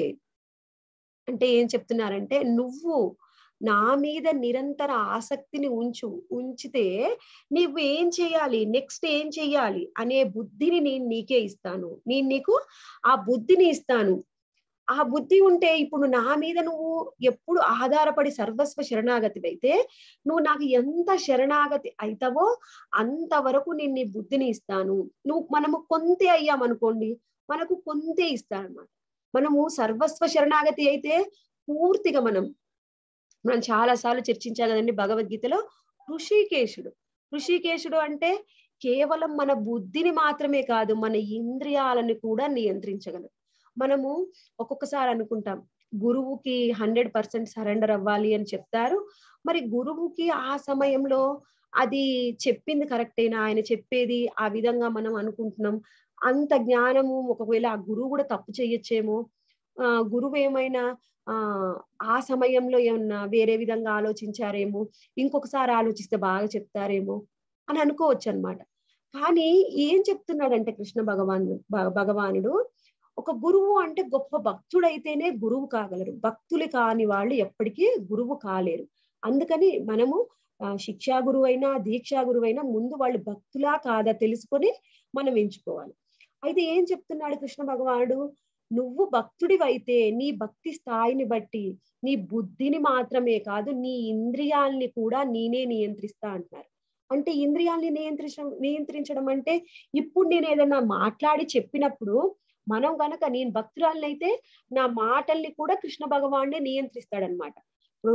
అంటే ఏం చెప్తున్నారంటే నువ్వు నా మీద నిరంతర ఆసక్తిని ఉంచు ఉంచితే నువ్వు ఏం చేయాలి నెక్స్ట్ ఏం చెయ్యాలి అనే బుద్ధిని నేను నీకే ఇస్తాను నేను నీకు ఆ బుద్ధిని ఇస్తాను ఆ బుద్ధి ఉంటే ఇప్పుడు నా మీద నువ్వు ఎప్పుడు ఆధారపడి సర్వస్వ శరణాగతి అయితే నువ్వు నాకు ఎంత శరణాగతి అవుతావో అంతవరకు నేను నీ బుద్ధిని ఇస్తాను నువ్వు మనము కొంతే అయ్యామనుకోండి మనకు కొంతే ఇస్తానమాట మనము సర్వస్వ శరణాగతి అయితే పూర్తిగా మనం మనం చాలా సార్లు చర్చించాం కదండి భగవద్గీతలో ఋషికేశుడు ఋషికేశుడు అంటే కేవలం మన బుద్ధిని మాత్రమే కాదు మన ఇంద్రియాలను కూడా నియంత్రించగలరు మనము ఒక్కొక్కసారి అనుకుంటాం గురువుకి హండ్రెడ్ పర్సెంట్ సరెండర్ అవ్వాలి అని చెప్తారు మరి గురువుకి ఆ సమయంలో అది చెప్పింది కరెక్టేనా ఆయన చెప్పేది ఆ విధంగా మనం అనుకుంటున్నాం అంత జ్ఞానము ఒకవేళ ఆ గురువు కూడా తప్పు చేయొచ్చేమో ఆ గురువు ఏమైనా ఆ ఆ సమయంలో ఏమన్నా వేరే విధంగా ఆలోచించారేమో ఇంకొకసారి ఆలోచిస్తే బాగా చెప్తారేమో అని అనుకోవచ్చు అనమాట కానీ ఏం చెప్తున్నాడంటే కృష్ణ భగవాను భగవానుడు ఒక గురువు అంటే గొప్ప భక్తుడైతేనే గురువు కాగలరు భక్తులు కాని వాళ్ళు ఎప్పటికీ గురువు కాలేరు అందుకని మనము శిక్షా గురువు అయినా దీక్షా గురువు అయినా ముందు వాళ్ళు భక్తులా కాదా తెలుసుకొని మనం ఎంచుకోవాలి అయితే ఏం చెప్తున్నాడు కృష్ణ భగవానుడు నువ్వు భక్తుడివైతే నీ భక్తి స్థాయిని బట్టి నీ బుద్ధిని మాత్రమే కాదు నీ ఇంద్రియాల్ని కూడా నేనే నియంత్రిస్తా అంటున్నారు అంటే ఇంద్రియాల్ని నియంత్రించడం నియంత్రించడం అంటే ఇప్పుడు నేను ఏదైనా మాట్లాడి చెప్పినప్పుడు మనం గనక నేను భక్తురాలని అయితే నా మాటల్ని కూడా కృష్ణ భగవాన్నే నియంత్రిస్తాడనమాట ఇప్పుడు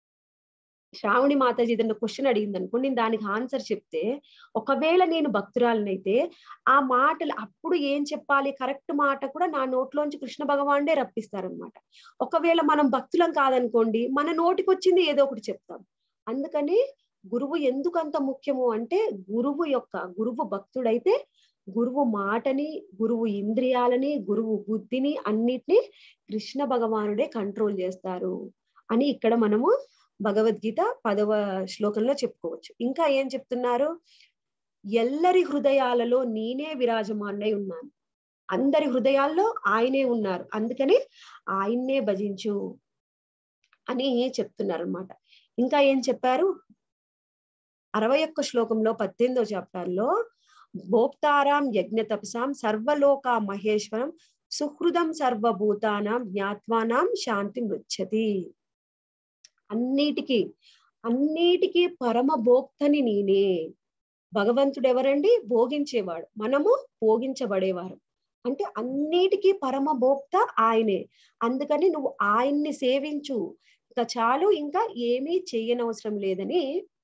శ్రావణి మాతాజీ ఏదైనా క్వశ్చన్ అడిగింది అనుకో నేను దానికి ఆన్సర్ చెప్తే ఒకవేళ నేను భక్తురాలనైతే ఆ మాటలు అప్పుడు ఏం చెప్పాలి కరెక్ట్ మాట కూడా నా నోట్లోంచి కృష్ణ భగవాన్డే రప్పిస్తారనమాట ఒకవేళ మనం భక్తులం కాదనుకోండి మన నోటికి వచ్చింది ఏదో ఒకటి చెప్తాం అందుకని గురువు ఎందుకు అంత ముఖ్యము అంటే గురువు యొక్క గురువు భక్తుడైతే గురువు మాటని గురువు ఇంద్రియాలని గురువు బుద్ధిని అన్నిటిని కృష్ణ భగవానుడే కంట్రోల్ చేస్తారు అని ఇక్కడ మనము భగవద్గీత పదవ శ్లోకంలో చెప్పుకోవచ్చు ఇంకా ఏం చెప్తున్నారు ఎల్లరి హృదయాలలో నేనే విరాజమానై ఉన్నాను అందరి హృదయాల్లో ఆయనే ఉన్నారు అందుకని ఆయన్నే భజించు అని చెప్తున్నారు అనమాట ఇంకా ఏం చెప్పారు అరవై ఒక్క శ్లోకంలో పద్దెనిమిదో చాప్టర్లో భోక్తారాం యజ్ఞ తపసాం సర్వలోక మహేశ్వరం సుహృదం సర్వభూతానాం జ్ఞాత్వానాం శాంతి మృచ్చతి అన్నిటికీ అన్నిటికీ పరమ భోక్తని నేనే భగవంతుడు ఎవరండి భోగించేవాడు మనము భోగించబడేవారు అంటే అన్నిటికీ పరమ భోక్త ఆయనే అందుకని నువ్వు ఆయన్ని సేవించు ఇంకా చాలు ఇంకా ఏమీ చెయ్యనవసరం లేదని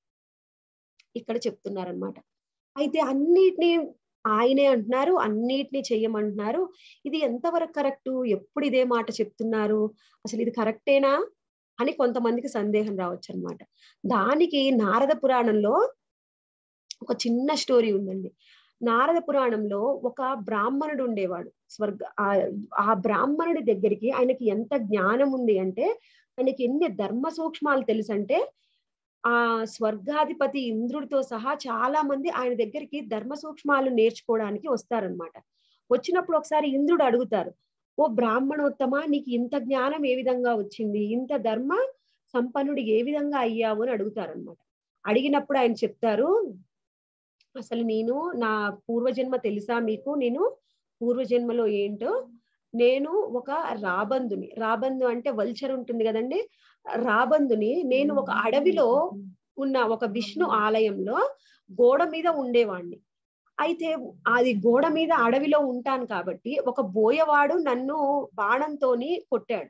ఇక్కడ చెప్తున్నారనమాట అయితే అన్నిటినీ ఆయనే అంటున్నారు అన్నిటినీ చెయ్యమంటున్నారు ఇది ఎంతవరకు కరెక్ట్ ఎప్పుడు ఇదే మాట చెప్తున్నారు అసలు ఇది కరెక్టేనా అని కొంతమందికి సందేహం రావచ్చు అనమాట దానికి నారద పురాణంలో ఒక చిన్న స్టోరీ ఉందండి నారద పురాణంలో ఒక బ్రాహ్మణుడు ఉండేవాడు స్వర్గ ఆ బ్రాహ్మణుడి దగ్గరికి ఆయనకి ఎంత జ్ఞానం ఉంది అంటే ఆయనకి ఎన్ని ధర్మ సూక్ష్మాలు తెలుసు అంటే ఆ స్వర్గాధిపతి ఇంద్రుడితో సహా చాలా మంది ఆయన దగ్గరికి ధర్మ సూక్ష్మాలు నేర్చుకోవడానికి వస్తారనమాట వచ్చినప్పుడు ఒకసారి ఇంద్రుడు అడుగుతారు ఓ బ్రాహ్మణోత్తమ నీకు ఇంత జ్ఞానం ఏ విధంగా వచ్చింది ఇంత ధర్మ సంపన్నుడు ఏ విధంగా అయ్యావు అని అడుగుతారనమాట అడిగినప్పుడు ఆయన చెప్తారు అసలు నేను నా పూర్వజన్మ తెలుసా మీకు నేను పూర్వజన్మలో ఏంటో నేను ఒక రాబందుని రాబందు అంటే వల్చర్ ఉంటుంది కదండి రాబందుని నేను ఒక అడవిలో ఉన్న ఒక విష్ణు ఆలయంలో గోడ మీద ఉండేవాణ్ణి అయితే అది గోడ మీద అడవిలో ఉంటాను కాబట్టి ఒక బోయవాడు నన్ను బాణంతోని కొట్టాడు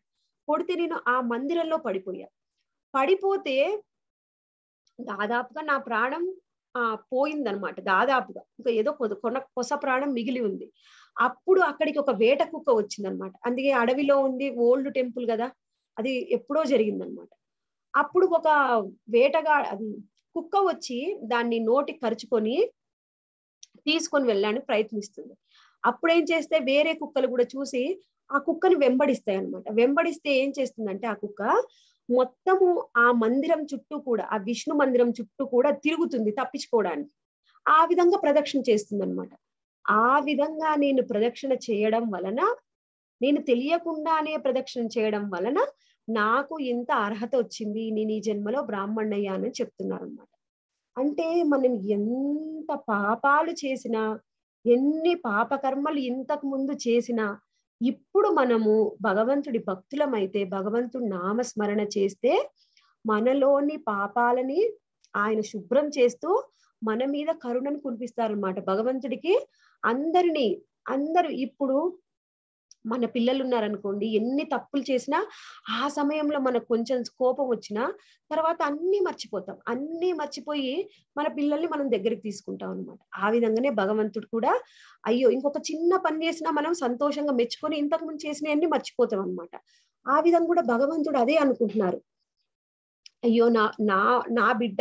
కొడితే నేను ఆ మందిరంలో పడిపోయా పడిపోతే దాదాపుగా నా ప్రాణం ఆ పోయిందనమాట దాదాపుగా ఇంకా ఏదో కొద- కొన కొస ప్రాణం మిగిలి ఉంది అప్పుడు అక్కడికి ఒక వేట కుక్క వచ్చిందనమాట అందుకే అడవిలో ఉంది ఓల్డ్ టెంపుల్ కదా అది ఎప్పుడో జరిగిందనమాట అప్పుడు ఒక వేటగా అది కుక్క వచ్చి దాన్ని నోటి కరుచుకొని తీసుకొని వెళ్ళడానికి ప్రయత్నిస్తుంది అప్పుడు ఏం చేస్తే వేరే కుక్కలు కూడా చూసి ఆ కుక్కని వెంబడిస్తాయి అనమాట వెంబడిస్తే ఏం చేస్తుందంటే ఆ కుక్క మొత్తము ఆ మందిరం చుట్టూ కూడా ఆ విష్ణు మందిరం చుట్టూ కూడా తిరుగుతుంది తప్పించుకోవడానికి ఆ విధంగా ప్రదక్షిణ చేస్తుంది అనమాట ఆ విధంగా నేను ప్రదక్షిణ చేయడం వలన నేను తెలియకుండానే ప్రదక్షిణ చేయడం వలన నాకు ఇంత అర్హత వచ్చింది నేను ఈ జన్మలో బ్రాహ్మణయ్యానని చెప్తున్నారు అనమాట అంటే మనం ఎంత పాపాలు చేసినా ఎన్ని పాపకర్మలు ఇంతకు ముందు చేసినా ఇప్పుడు మనము భగవంతుడి భక్తులమైతే భగవంతుడి నామస్మరణ చేస్తే మనలోని పాపాలని ఆయన శుభ్రం చేస్తూ మన మీద కరుణను కురిపిస్తారనమాట భగవంతుడికి అందరినీ అందరూ ఇప్పుడు మన పిల్లలు ఉన్నారనుకోండి ఎన్ని తప్పులు చేసినా ఆ సమయంలో మనకు కొంచెం కోపం వచ్చినా తర్వాత అన్ని మర్చిపోతాం అన్ని మర్చిపోయి మన పిల్లల్ని మనం దగ్గరికి తీసుకుంటాం అనమాట ఆ విధంగానే భగవంతుడు కూడా అయ్యో ఇంకొక చిన్న పని చేసినా మనం సంతోషంగా మెచ్చుకొని ఇంతకు ముందు చేసినవన్నీ మర్చిపోతాం అనమాట ఆ విధంగా కూడా భగవంతుడు అదే అనుకుంటున్నారు అయ్యో నా నా నా బిడ్డ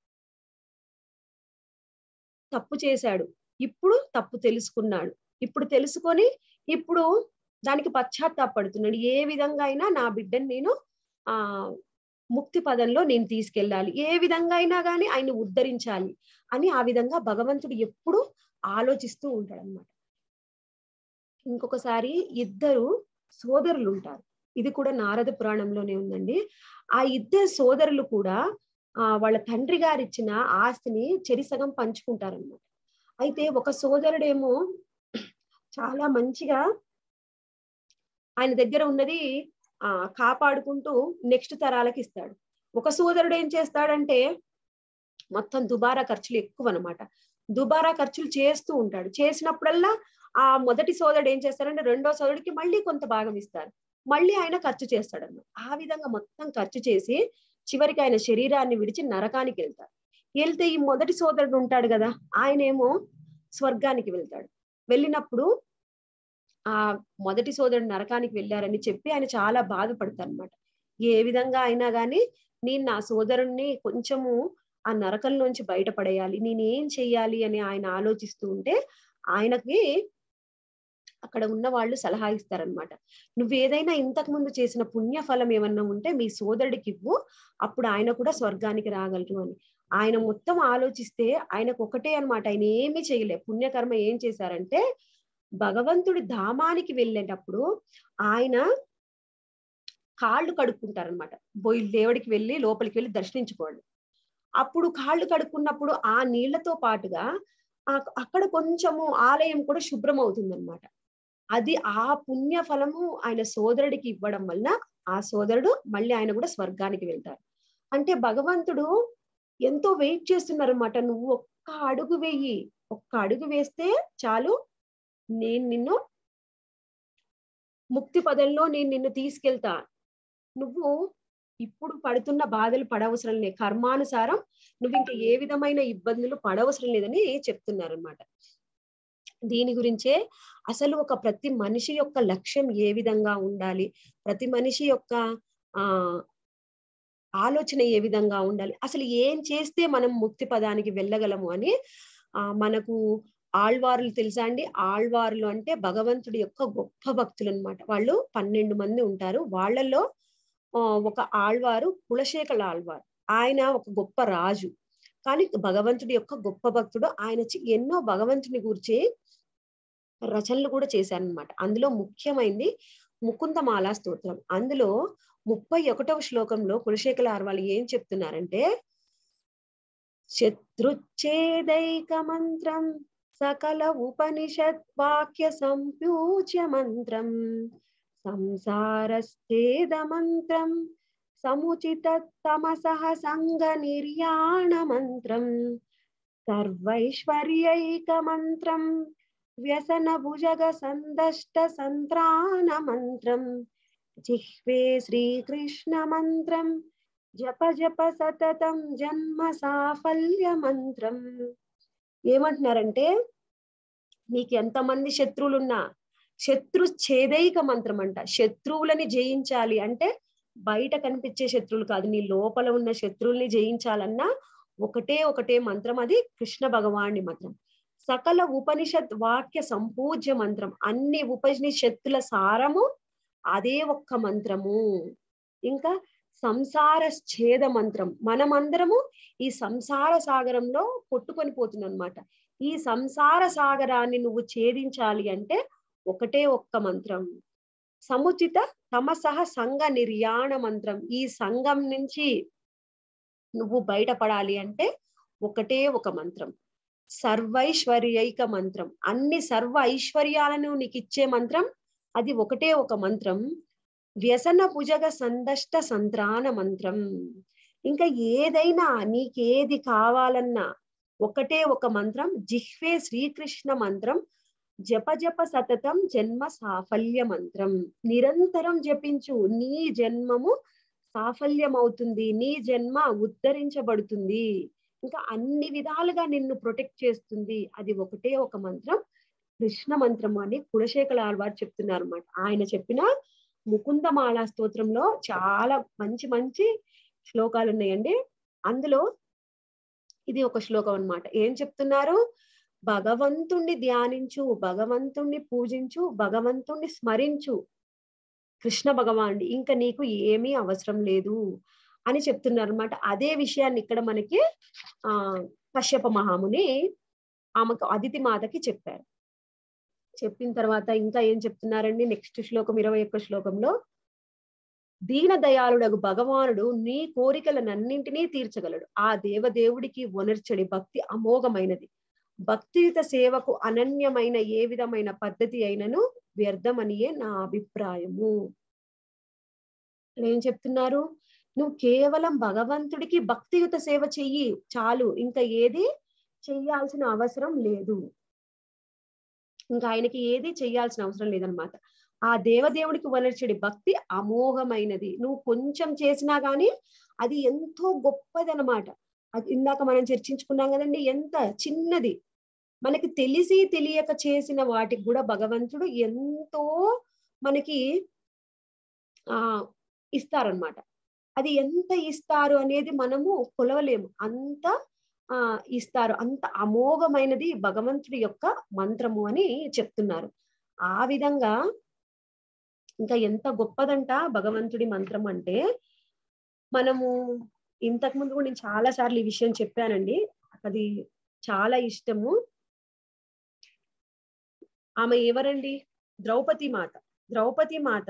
తప్పు చేశాడు ఇప్పుడు తప్పు తెలుసుకున్నాడు ఇప్పుడు తెలుసుకొని ఇప్పుడు దానికి పశ్చాత్తాపడుతున్నాడు ఏ విధంగా అయినా నా బిడ్డని నేను ఆ ముక్తి పదంలో నేను తీసుకెళ్ళాలి ఏ విధంగా అయినా కానీ ఆయన ఉద్ధరించాలి అని ఆ విధంగా భగవంతుడు ఎప్పుడు ఆలోచిస్తూ ఉంటాడు అనమాట ఇంకొకసారి ఇద్దరు సోదరులు ఉంటారు ఇది కూడా నారద పురాణంలోనే ఉందండి ఆ ఇద్దరు సోదరులు కూడా ఆ వాళ్ళ తండ్రి గారు ఇచ్చిన ఆస్తిని చెరిసగం పంచుకుంటారన్నమాట అయితే ఒక సోదరుడేమో చాలా మంచిగా ఆయన దగ్గర ఉన్నది ఆ కాపాడుకుంటూ నెక్స్ట్ తరాలకి ఇస్తాడు ఒక సోదరుడు ఏం చేస్తాడంటే మొత్తం దుబారా ఖర్చులు ఎక్కువ అనమాట దుబారా ఖర్చులు చేస్తూ ఉంటాడు చేసినప్పుడల్లా ఆ మొదటి సోదరుడు ఏం చేస్తాడంటే రెండో సోదరుడికి మళ్ళీ కొంత భాగం ఇస్తారు మళ్ళీ ఆయన ఖర్చు చేస్తాడన్నమాట ఆ విధంగా మొత్తం ఖర్చు చేసి చివరికి ఆయన శరీరాన్ని విడిచి నరకానికి వెళ్తాడు వెళ్తే ఈ మొదటి సోదరుడు ఉంటాడు కదా ఆయన ఏమో స్వర్గానికి వెళ్తాడు వెళ్ళినప్పుడు ఆ మొదటి సోదరుడు నరకానికి వెళ్ళారని చెప్పి ఆయన చాలా బాధపడతారు అనమాట ఏ విధంగా అయినా గాని నేను నా సోదరుణ్ణి కొంచెము ఆ నరకంలోంచి బయటపడేయాలి నేనేం చెయ్యాలి అని ఆయన ఆలోచిస్తూ ఉంటే ఆయనకి అక్కడ ఉన్న వాళ్ళు సలహా ఇస్తారనమాట నువ్వు ఏదైనా ఇంతకు ముందు చేసిన పుణ్య ఫలం ఏమన్నా ఉంటే మీ సోదరుడికి ఇవ్వు అప్పుడు ఆయన కూడా స్వర్గానికి రాగలరు అని ఆయన మొత్తం ఆలోచిస్తే ఆయనకు ఒకటే అనమాట ఆయన ఏమీ చేయలే పుణ్యకర్మ ఏం చేశారంటే భగవంతుడి ధామానికి వెళ్ళేటప్పుడు ఆయన కాళ్ళు కడుక్కుంటారనమాట బొయ్యి దేవుడికి వెళ్ళి లోపలికి వెళ్ళి దర్శించుకోండి అప్పుడు కాళ్ళు కడుక్కున్నప్పుడు ఆ నీళ్లతో పాటుగా అక్కడ కొంచెము ఆలయం కూడా శుభ్రం అవుతుందన్నమాట అది ఆ పుణ్య ఫలము ఆయన సోదరుడికి ఇవ్వడం వలన ఆ సోదరుడు మళ్ళీ ఆయన కూడా స్వర్గానికి వెళ్తారు అంటే భగవంతుడు ఎంతో వెయిట్ చేస్తున్నారు అనమాట నువ్వు ఒక్క అడుగు వెయ్యి ఒక్క అడుగు వేస్తే చాలు నేను నిన్ను ముక్తి పదంలో నేను నిన్ను తీసుకెళ్తా నువ్వు ఇప్పుడు పడుతున్న బాధలు పడవసరం లేదు కర్మానుసారం నువ్వు ఇంకా ఏ విధమైన ఇబ్బందులు పడవసరం లేదని చెప్తున్నారనమాట దీని గురించే అసలు ఒక ప్రతి మనిషి యొక్క లక్ష్యం ఏ విధంగా ఉండాలి ప్రతి మనిషి యొక్క ఆ ఆలోచన ఏ విధంగా ఉండాలి అసలు ఏం చేస్తే మనం ముక్తి పదానికి వెళ్ళగలము అని ఆ మనకు ఆళ్వారులు తెలుసా అండి ఆళ్వారులు అంటే భగవంతుడి యొక్క గొప్ప భక్తులు అనమాట వాళ్ళు పన్నెండు మంది ఉంటారు వాళ్ళల్లో ఒక ఆళ్వారు కులశేఖల ఆళ్వారు ఆయన ఒక గొప్ప రాజు కానీ భగవంతుడి యొక్క గొప్ప భక్తుడు ఆయన ఎన్నో భగవంతుని గురించి రచనలు కూడా చేశారనమాట అందులో ముఖ్యమైనది ముకుందమాల స్తోత్రం అందులో ముప్పై ఒకటవ శ్లోకంలో కులశేఖల ఆర్వాళ్ళు ఏం చెప్తున్నారంటే శత్రుచ్ఛేదైక మంత్రం సకల ఉపనిషత్ వాక్య సంప్యూజ్య మంత్రం సంసారశ్చేద మంత్రం సముచిత తమసహ సంగ నిర్యాణ మంత్రం సర్వైశ్వర్యైక మంత్రం వ్యసన భుజగ సందష్ట సంత్రాణ మంత్రం జిహ్వే శ్రీకృష్ణ మంత్రం జప జప సతతం జన్మ సాఫల్య మంత్రం ఏమంటున్నారంటే నీకు ఎంతమంది శత్రువులున్నా శత్రు ఛేదైక మంత్రం అంట శత్రువులని జయించాలి అంటే బయట కనిపించే శత్రువులు కాదు నీ లోపల ఉన్న శత్రువుల్ని జయించాలన్నా ఒకటే ఒకటే మంత్రం అది కృష్ణ భగవాని మంత్రం సకల ఉపనిషత్ వాక్య సంపూజ్య మంత్రం అన్ని ఉపనిషత్తుల సారము అదే ఒక్క మంత్రము ఇంకా సంసార ఛేద మంత్రం మనమందరము ఈ సంసార సాగరంలో కొట్టుకొని పోతున్నాం అనమాట ఈ సంసార సాగరాన్ని నువ్వు ఛేదించాలి అంటే ఒకటే ఒక్క మంత్రం సముచిత తమసహ సంఘ నిర్యాణ మంత్రం ఈ సంఘం నుంచి నువ్వు బయటపడాలి అంటే ఒకటే ఒక మంత్రం సర్వైశ్వర్యైక మంత్రం అన్ని సర్వ ఐశ్వర్యాలను నీకు ఇచ్చే మంత్రం అది ఒకటే ఒక మంత్రం వ్యసన భుజగ సందష్ట సంత్రాన మంత్రం ఇంకా ఏదైనా నీకేది కావాలన్నా ఒకటే ఒక మంత్రం జిహ్వే శ్రీకృష్ణ మంత్రం జప జప సతతం జన్మ సాఫల్య మంత్రం నిరంతరం జపించు నీ జన్మము సాఫల్యమవుతుంది నీ జన్మ ఉద్ధరించబడుతుంది ఇంకా అన్ని విధాలుగా నిన్ను ప్రొటెక్ట్ చేస్తుంది అది ఒకటే ఒక మంత్రం కృష్ణ మంత్రం అని కులశేఖర ఆల్వారు చెప్తున్నారు అనమాట ఆయన చెప్పిన ముకుందమాల స్తోత్రంలో చాలా మంచి మంచి శ్లోకాలు ఉన్నాయండి అందులో ఇది ఒక శ్లోకం అన్నమాట ఏం చెప్తున్నారు భగవంతుణ్ణి ధ్యానించు భగవంతుణ్ణి పూజించు భగవంతుణ్ణి స్మరించు కృష్ణ భగవానుడి ఇంకా నీకు ఏమీ అవసరం లేదు అని చెప్తున్నారు అనమాట అదే విషయాన్ని ఇక్కడ మనకి ఆ కశ్యప మహాముని ఆమెకు అదితి మాతకి చెప్పారు చెప్పిన తర్వాత ఇంకా ఏం చెప్తున్నారండి నెక్స్ట్ శ్లోకం ఇరవై ఒక్క శ్లోకంలో దీన దయాళుడగు భగవానుడు నీ కోరికలనన్నింటినీ తీర్చగలడు ఆ దేవదేవుడికి వనర్చడి భక్తి అమోఘమైనది భక్తియుత సేవకు అనన్యమైన ఏ విధమైన పద్ధతి అయినను వ్యర్థమనియే నా అభిప్రాయము ఏం చెప్తున్నారు నువ్వు కేవలం భగవంతుడికి భక్తియుత సేవ చెయ్యి చాలు ఇంకా ఏది చెయ్యాల్సిన అవసరం లేదు ఇంకా ఆయనకి ఏది చెయ్యాల్సిన అవసరం లేదనమాట ఆ దేవదేవుడికి వనర్చడి భక్తి అమోఘమైనది నువ్వు కొంచెం చేసినా గాని అది ఎంతో గొప్పది అనమాట అది ఇందాక మనం చర్చించుకున్నాం కదండి ఎంత చిన్నది మనకి తెలిసి తెలియక చేసిన వాటికి కూడా భగవంతుడు ఎంతో మనకి ఆ ఇస్తారనమాట అది ఎంత ఇస్తారు అనేది మనము కొలవలేము అంత ఆ ఇస్తారు అంత అమోఘమైనది భగవంతుడి యొక్క మంత్రము అని చెప్తున్నారు ఆ విధంగా ఇంకా ఎంత గొప్పదంట భగవంతుడి మంత్రం అంటే మనము ఇంతకు ముందు కూడా నేను చాలా సార్లు ఈ విషయం చెప్పానండి అది చాలా ఇష్టము ఆమె ఎవరండి ద్రౌపది మాత ద్రౌపది మాత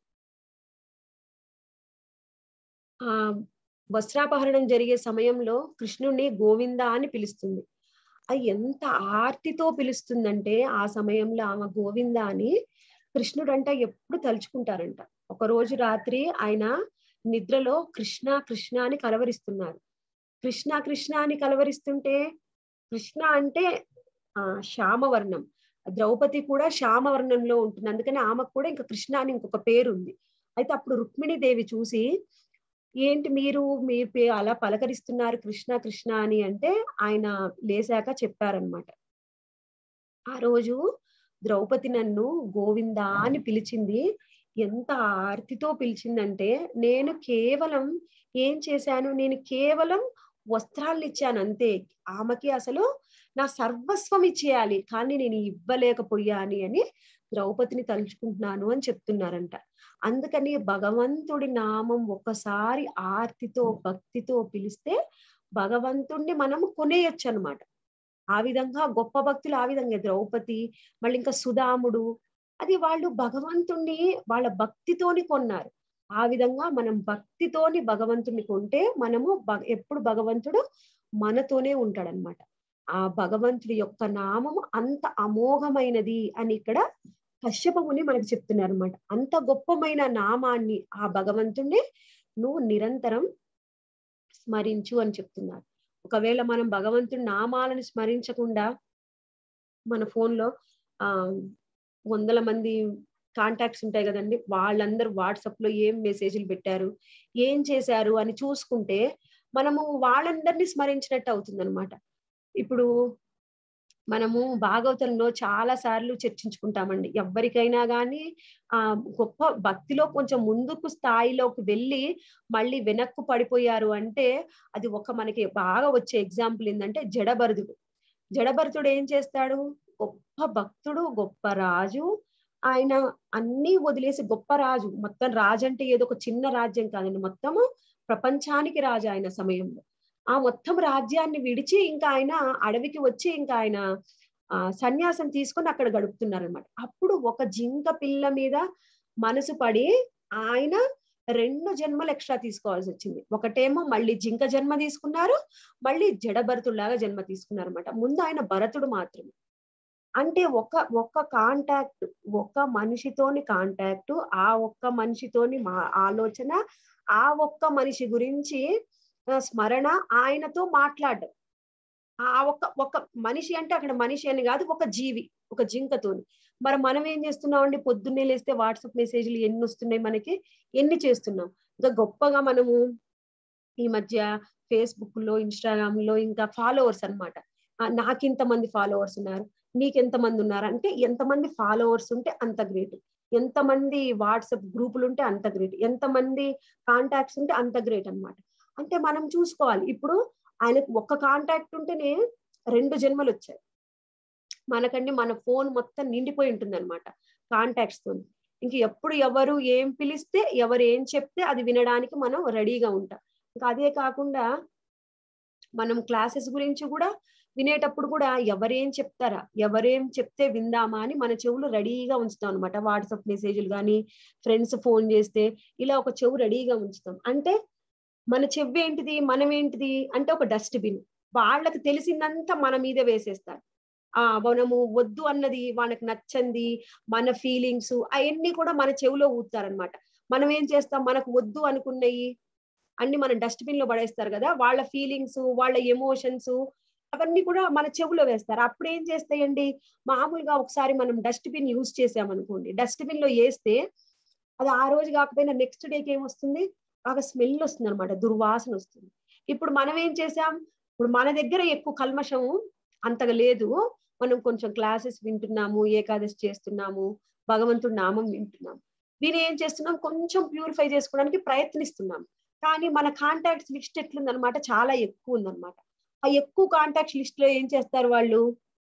ఆ వస్త్రాపహరణం జరిగే సమయంలో కృష్ణుణ్ణి గోవింద అని పిలుస్తుంది అది ఎంత ఆర్తితో పిలుస్తుందంటే ఆ సమయంలో ఆమె గోవింద అని కృష్ణుడు అంట ఎప్పుడు తలుచుకుంటారంట ఒక రోజు రాత్రి ఆయన నిద్రలో కృష్ణ కృష్ణ అని కలవరిస్తున్నారు కృష్ణ కృష్ణ అని కలవరిస్తుంటే కృష్ణ అంటే ఆ శ్యామవర్ణం ద్రౌపది కూడా శ్యామవర్ణంలో ఉంటుంది అందుకని ఆమెకు కూడా ఇంకా కృష్ణ అని ఇంకొక పేరు ఉంది అయితే అప్పుడు రుక్మిణి దేవి చూసి ఏంటి మీరు మీ పే అలా పలకరిస్తున్నారు కృష్ణ కృష్ణ అని అంటే ఆయన లేశాక చెప్పారనమాట ఆ రోజు ద్రౌపది నన్ను గోవింద అని పిలిచింది ఎంత ఆర్తితో పిలిచిందంటే నేను కేవలం ఏం చేశాను నేను కేవలం వస్త్రాలను ఇచ్చాను అంతే ఆమెకి అసలు నా సర్వస్వం ఇచ్చేయాలి కానీ నేను ఇవ్వలేకపోయాని అని ద్రౌపదిని తలుచుకుంటున్నాను అని చెప్తున్నారంట అందుకని భగవంతుడి నామం ఒకసారి ఆర్తితో భక్తితో పిలిస్తే భగవంతుణ్ణి మనం కొనేయొచ్చు అనమాట ఆ విధంగా గొప్ప భక్తులు ఆ విధంగా ద్రౌపది మళ్ళీ ఇంకా సుధాముడు అది వాళ్ళు భగవంతుణ్ణి వాళ్ళ భక్తితోని కొన్నారు ఆ విధంగా మనం భక్తితోని భగవంతుణ్ణి కొంటే మనము ఎప్పుడు భగవంతుడు మనతోనే ఉంటాడనమాట ఆ భగవంతుడి యొక్క నామము అంత అమోఘమైనది అని ఇక్కడ కశ్యపముని మనకు చెప్తున్నారు అనమాట అంత గొప్పమైన నామాన్ని ఆ భగవంతుణ్ణి నువ్వు నిరంతరం స్మరించు అని చెప్తున్నారు ఒకవేళ మనం భగవంతుడి నామాలను స్మరించకుండా మన ఫోన్లో ఆ వందల మంది కాంటాక్ట్స్ ఉంటాయి కదండి వాళ్ళందరూ వాట్సాప్ లో ఏం మెసేజ్లు పెట్టారు ఏం చేశారు అని చూసుకుంటే మనము వాళ్ళందరినీ స్మరించినట్టు అవుతుంది అనమాట ఇప్పుడు మనము భాగవతంలో చాలా సార్లు చర్చించుకుంటామండి ఎవరికైనా కానీ ఆ గొప్ప భక్తిలో కొంచెం ముందుకు స్థాయిలోకి వెళ్ళి మళ్ళీ వెనక్కు పడిపోయారు అంటే అది ఒక మనకి బాగా వచ్చే ఎగ్జాంపుల్ ఏంటంటే జడభరతుడు జడభరతుడు ఏం చేస్తాడు గొప్ప భక్తుడు గొప్ప రాజు ఆయన అన్ని వదిలేసి గొప్ప రాజు మొత్తం రాజు అంటే ఏదో ఒక చిన్న రాజ్యం కాదండి మొత్తము ప్రపంచానికి రాజు ఆయన సమయంలో ఆ మొత్తం రాజ్యాన్ని విడిచి ఇంకా ఆయన అడవికి వచ్చి ఇంకా ఆయన ఆ సన్యాసం తీసుకొని అక్కడ గడుపుతున్నారు అనమాట అప్పుడు ఒక జింక పిల్ల మీద మనసు పడి ఆయన రెండు జన్మలు ఎక్స్ట్రా తీసుకోవాల్సి వచ్చింది ఒకటేమో మళ్ళీ జింక జన్మ తీసుకున్నారు మళ్ళీ జడభరతుడిలాగా జన్మ తీసుకున్నారు అనమాట ముందు ఆయన భరతుడు మాత్రమే అంటే ఒక ఒక్క కాంటాక్ట్ ఒక్క మనిషితోని కాంటాక్ట్ ఆ ఒక్క మనిషితోని మా ఆలోచన ఆ ఒక్క మనిషి గురించి స్మరణ ఆయనతో మాట్లాడడం ఆ ఒక్క ఒక మనిషి అంటే అక్కడ మనిషి అని కాదు ఒక జీవి ఒక జింకతోని మరి మనం ఏం చేస్తున్నాం అండి పొద్దున్నే లేస్తే వాట్సాప్ మెసేజ్లు ఎన్ని వస్తున్నాయి మనకి ఎన్ని చేస్తున్నాం ఇంకా గొప్పగా మనము ఈ మధ్య ఫేస్బుక్ లో ఇన్స్టాగ్రామ్ లో ఇంకా ఫాలోవర్స్ అనమాట నాకింత మంది ఫాలోవర్స్ ఉన్నారు నీకెంత మంది ఉన్నారు అంటే ఎంతమంది ఫాలోవర్స్ ఉంటే అంత గ్రేట్ ఎంతమంది వాట్సాప్ గ్రూపులు ఉంటే అంత గ్రేట్ ఎంతమంది కాంటాక్ట్స్ ఉంటే అంత గ్రేట్ అనమాట అంటే మనం చూసుకోవాలి ఇప్పుడు ఆయనకు ఒక్క కాంటాక్ట్ ఉంటేనే రెండు జన్మలు వచ్చాయి మనకండి మన ఫోన్ మొత్తం నిండిపోయి ఉంటుంది అనమాట కాంటాక్ట్స్ తో ఇంక ఎప్పుడు ఎవరు ఏం పిలిస్తే ఎవరు ఏం చెప్తే అది వినడానికి మనం రెడీగా ఉంటాం ఇంకా అదే కాకుండా మనం క్లాసెస్ గురించి కూడా వినేటప్పుడు కూడా ఎవరేం చెప్తారా ఎవరేం చెప్తే విందామా అని మన చెవులు రెడీగా ఉంచుతాం అనమాట వాట్సాప్ మెసేజ్లు కానీ ఫ్రెండ్స్ ఫోన్ చేస్తే ఇలా ఒక చెవు రెడీగా ఉంచుతాం అంటే మన చెవి ఏంటిది మనం ఏంటిది అంటే ఒక డస్ట్బిన్ వాళ్ళకి తెలిసిందంతా మన మీద వేసేస్తారు ఆ మనము వద్దు అన్నది వాళ్ళకి నచ్చంది మన ఫీలింగ్స్ అవన్నీ కూడా మన చెవిలో ఊతారనమాట మనం ఏం చేస్తాం మనకు వద్దు అనుకున్నవి అన్ని మన డస్ట్బిన్ లో పడేస్తారు కదా వాళ్ళ ఫీలింగ్స్ వాళ్ళ ఎమోషన్స్ అవన్నీ కూడా మన చెవులో వేస్తారు అప్పుడు ఏం చేస్తాయండి మామూలుగా ఒకసారి మనం డస్ట్బిన్ యూజ్ చేసామనుకోండి డస్ట్బిన్ లో వేస్తే అది ఆ రోజు కాకపోయినా నెక్స్ట్ డేకి ఏమొస్తుంది బాగా స్మెల్ వస్తుంది అనమాట దుర్వాసన వస్తుంది ఇప్పుడు మనం ఏం చేసాం ఇప్పుడు మన దగ్గర ఎక్కువ కల్మషం అంతగా లేదు మనం కొంచెం క్లాసెస్ వింటున్నాము ఏకాదశి చేస్తున్నాము భగవంతుడి నామం వింటున్నాము దీని ఏం చేస్తున్నాం కొంచెం ప్యూరిఫై చేసుకోవడానికి ప్రయత్నిస్తున్నాం కానీ మన కాంటాక్ట్స్ లిస్ట్ ఎట్లుందనమాట చాలా ఎక్కువ ఉందన్నమాట ఆ ఎక్కువ కాంటాక్ట్స్ లిస్ట్ లో ఏం చేస్తారు వాళ్ళు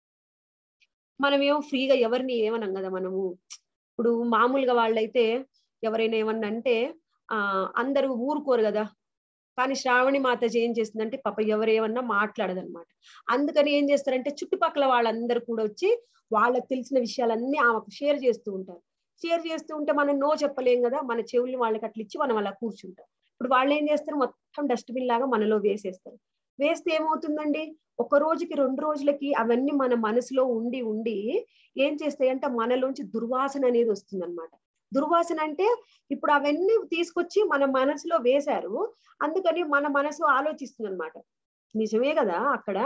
మనం ఏమో ఫ్రీగా ఎవరిని ఏమనం కదా మనము ఇప్పుడు మామూలుగా వాళ్ళైతే ఎవరైనా ఏమన్నా అంటే ఆ అందరూ ఊరుకోరు కదా కానీ శ్రావణి మాతాజీ ఏం చేస్తుందంటే పాప ఎవరేమన్నా మాట్లాడదన్నమాట అందుకని ఏం చేస్తారంటే చుట్టుపక్కల వాళ్ళందరూ కూడా వచ్చి వాళ్ళకి తెలిసిన విషయాలన్నీ ఆమెకు షేర్ చేస్తూ ఉంటారు షేర్ చేస్తూ ఉంటే మనం నో చెప్పలేం కదా మన చెవుల్ని వాళ్ళకి అట్లా ఇచ్చి మనం అలా కూర్చుంటాం ఇప్పుడు వాళ్ళు ఏం చేస్తారు మొత్తం డస్ట్బిన్ లాగా మనలో వేసేస్తారు వేస్తే ఏమవుతుందండి ఒక రోజుకి రెండు రోజులకి అవన్నీ మన మనసులో ఉండి ఉండి ఏం చేస్తాయి అంటే మనలోంచి దుర్వాసన అనేది వస్తుంది అనమాట దుర్వాసన అంటే ఇప్పుడు అవన్నీ తీసుకొచ్చి మన మనసులో వేశారు అందుకని మన మనసు ఆలోచిస్తుంది అనమాట నిజమే కదా అక్కడ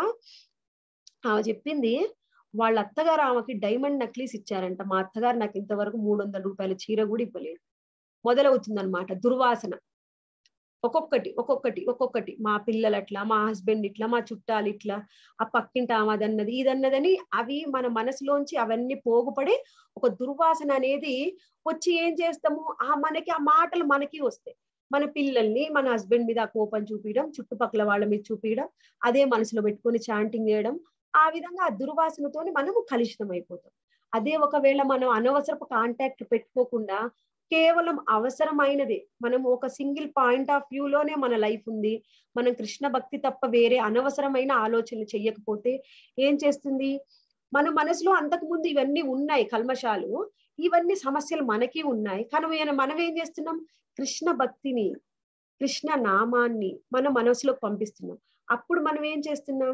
ఆమె చెప్పింది వాళ్ళ అత్తగారు ఆమెకి డైమండ్ నక్లీస్ ఇచ్చారంట మా అత్తగారు నాకు ఇంతవరకు మూడు వందల రూపాయల చీర కూడా ఇవ్వలేదు మొదలవుతుంది అనమాట దుర్వాసన ఒక్కొక్కటి ఒక్కొక్కటి ఒక్కొక్కటి మా పిల్లలు అట్లా మా హస్బెండ్ ఇట్లా మా చుట్టాలు ఇట్లా ఆ పక్కింటి ఆమె అదన్నది ఇదన్నదని అవి మన మనసులోంచి అవన్నీ పోగుపడి ఒక దుర్వాసన అనేది వచ్చి ఏం చేస్తాము ఆ మనకి ఆ మాటలు మనకి వస్తాయి మన పిల్లల్ని మన హస్బెండ్ మీద ఆ కోపం చూపించడం చుట్టుపక్కల వాళ్ళ మీద చూపించడం అదే మనసులో పెట్టుకొని చాంటింగ్ చేయడం ఆ విధంగా ఆ దుర్వాసనతోని మనము కలుషితం అయిపోతాం అదే ఒకవేళ మనం అనవసరపు కాంటాక్ట్ పెట్టుకోకుండా కేవలం అవసరమైనది మనం ఒక సింగిల్ పాయింట్ ఆఫ్ వ్యూ లోనే మన లైఫ్ ఉంది మనం కృష్ణ భక్తి తప్ప వేరే అనవసరమైన ఆలోచనలు చెయ్యకపోతే ఏం చేస్తుంది మన మనసులో అంతకు ముందు ఇవన్నీ ఉన్నాయి కల్మషాలు ఇవన్నీ సమస్యలు మనకి ఉన్నాయి కానీ మనం ఏం చేస్తున్నాం కృష్ణ భక్తిని కృష్ణ నామాన్ని మన మనసులోకి పంపిస్తున్నాం అప్పుడు మనం ఏం చేస్తున్నాం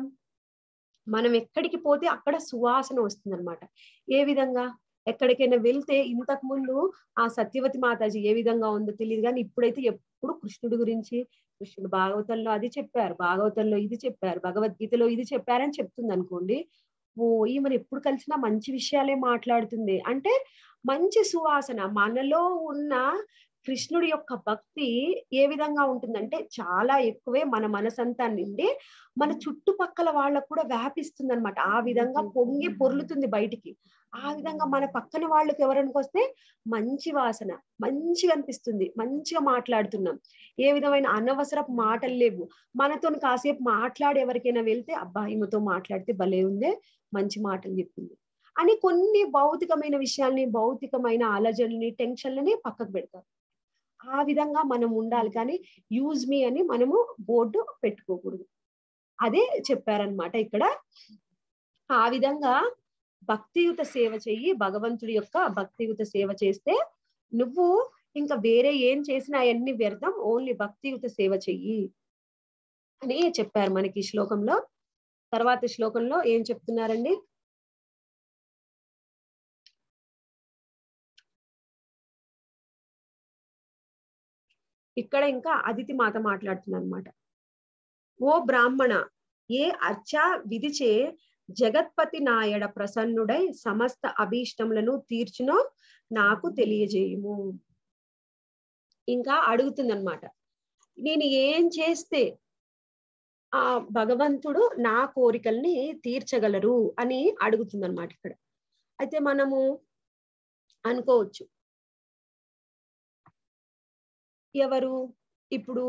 మనం ఎక్కడికి పోతే అక్కడ సువాసన వస్తుంది అనమాట ఏ విధంగా ఎక్కడికైనా వెళ్తే ఇంతకు ముందు ఆ సత్యవతి మాతాజీ ఏ విధంగా ఉందో తెలియదు కానీ ఇప్పుడైతే ఎప్పుడు కృష్ణుడి గురించి కృష్ణుడు భాగవతంలో అది చెప్పారు భాగవతంలో ఇది చెప్పారు భగవద్గీతలో ఇది చెప్పారని చెప్తుంది అనుకోండి ఓ ఈమెను ఎప్పుడు కలిసినా మంచి విషయాలే మాట్లాడుతుంది అంటే మంచి సువాసన మనలో ఉన్న కృష్ణుడి యొక్క భక్తి ఏ విధంగా ఉంటుందంటే చాలా ఎక్కువే మన మనసంతా నిండి మన చుట్టుపక్కల వాళ్ళకు కూడా వ్యాపిస్తుంది అనమాట ఆ విధంగా పొంగి పొర్లుతుంది బయటికి ఆ విధంగా మన పక్కన వాళ్ళకి ఎవరికి వస్తే మంచి వాసన మంచిగా అనిపిస్తుంది మంచిగా మాట్లాడుతున్నాం ఏ విధమైన అనవసరపు మాటలు లేవు మనతో కాసేపు మాట్లాడి ఎవరికైనా వెళ్తే అబ్బా ఈమెతో మాట్లాడితే భలే ఉందే మంచి మాటలు చెప్పింది అని కొన్ని భౌతికమైన విషయాల్ని భౌతికమైన ఆలోచనల్ని టెన్షన్లని పక్కకు పెడతారు ఆ విధంగా మనం ఉండాలి కానీ యూజ్ మీ అని మనము బోర్డు పెట్టుకోకూడదు అదే చెప్పారనమాట ఇక్కడ ఆ విధంగా భక్తియుత సేవ చెయ్యి భగవంతుడి యొక్క భక్తియుత సేవ చేస్తే నువ్వు ఇంకా వేరే ఏం చేసినా అవన్నీ వ్యర్థం ఓన్లీ భక్తియుత సేవ చెయ్యి అని చెప్పారు మనకి ఈ శ్లోకంలో తర్వాత శ్లోకంలో ఏం చెప్తున్నారండి ఇక్కడ ఇంకా అదితి మాత మాట్లాడుతుంది అనమాట ఓ బ్రాహ్మణ ఏ అర్చా విధిచే జగత్పతి నాయడ ప్రసన్నుడై సమస్త అభీష్టములను తీర్చునో నాకు తెలియజేయము ఇంకా అడుగుతుందన్నమాట నేను ఏం చేస్తే ఆ భగవంతుడు నా కోరికల్ని తీర్చగలరు అని అడుగుతుందన్నమాట ఇక్కడ అయితే మనము అనుకోవచ్చు ఎవరు ఇప్పుడు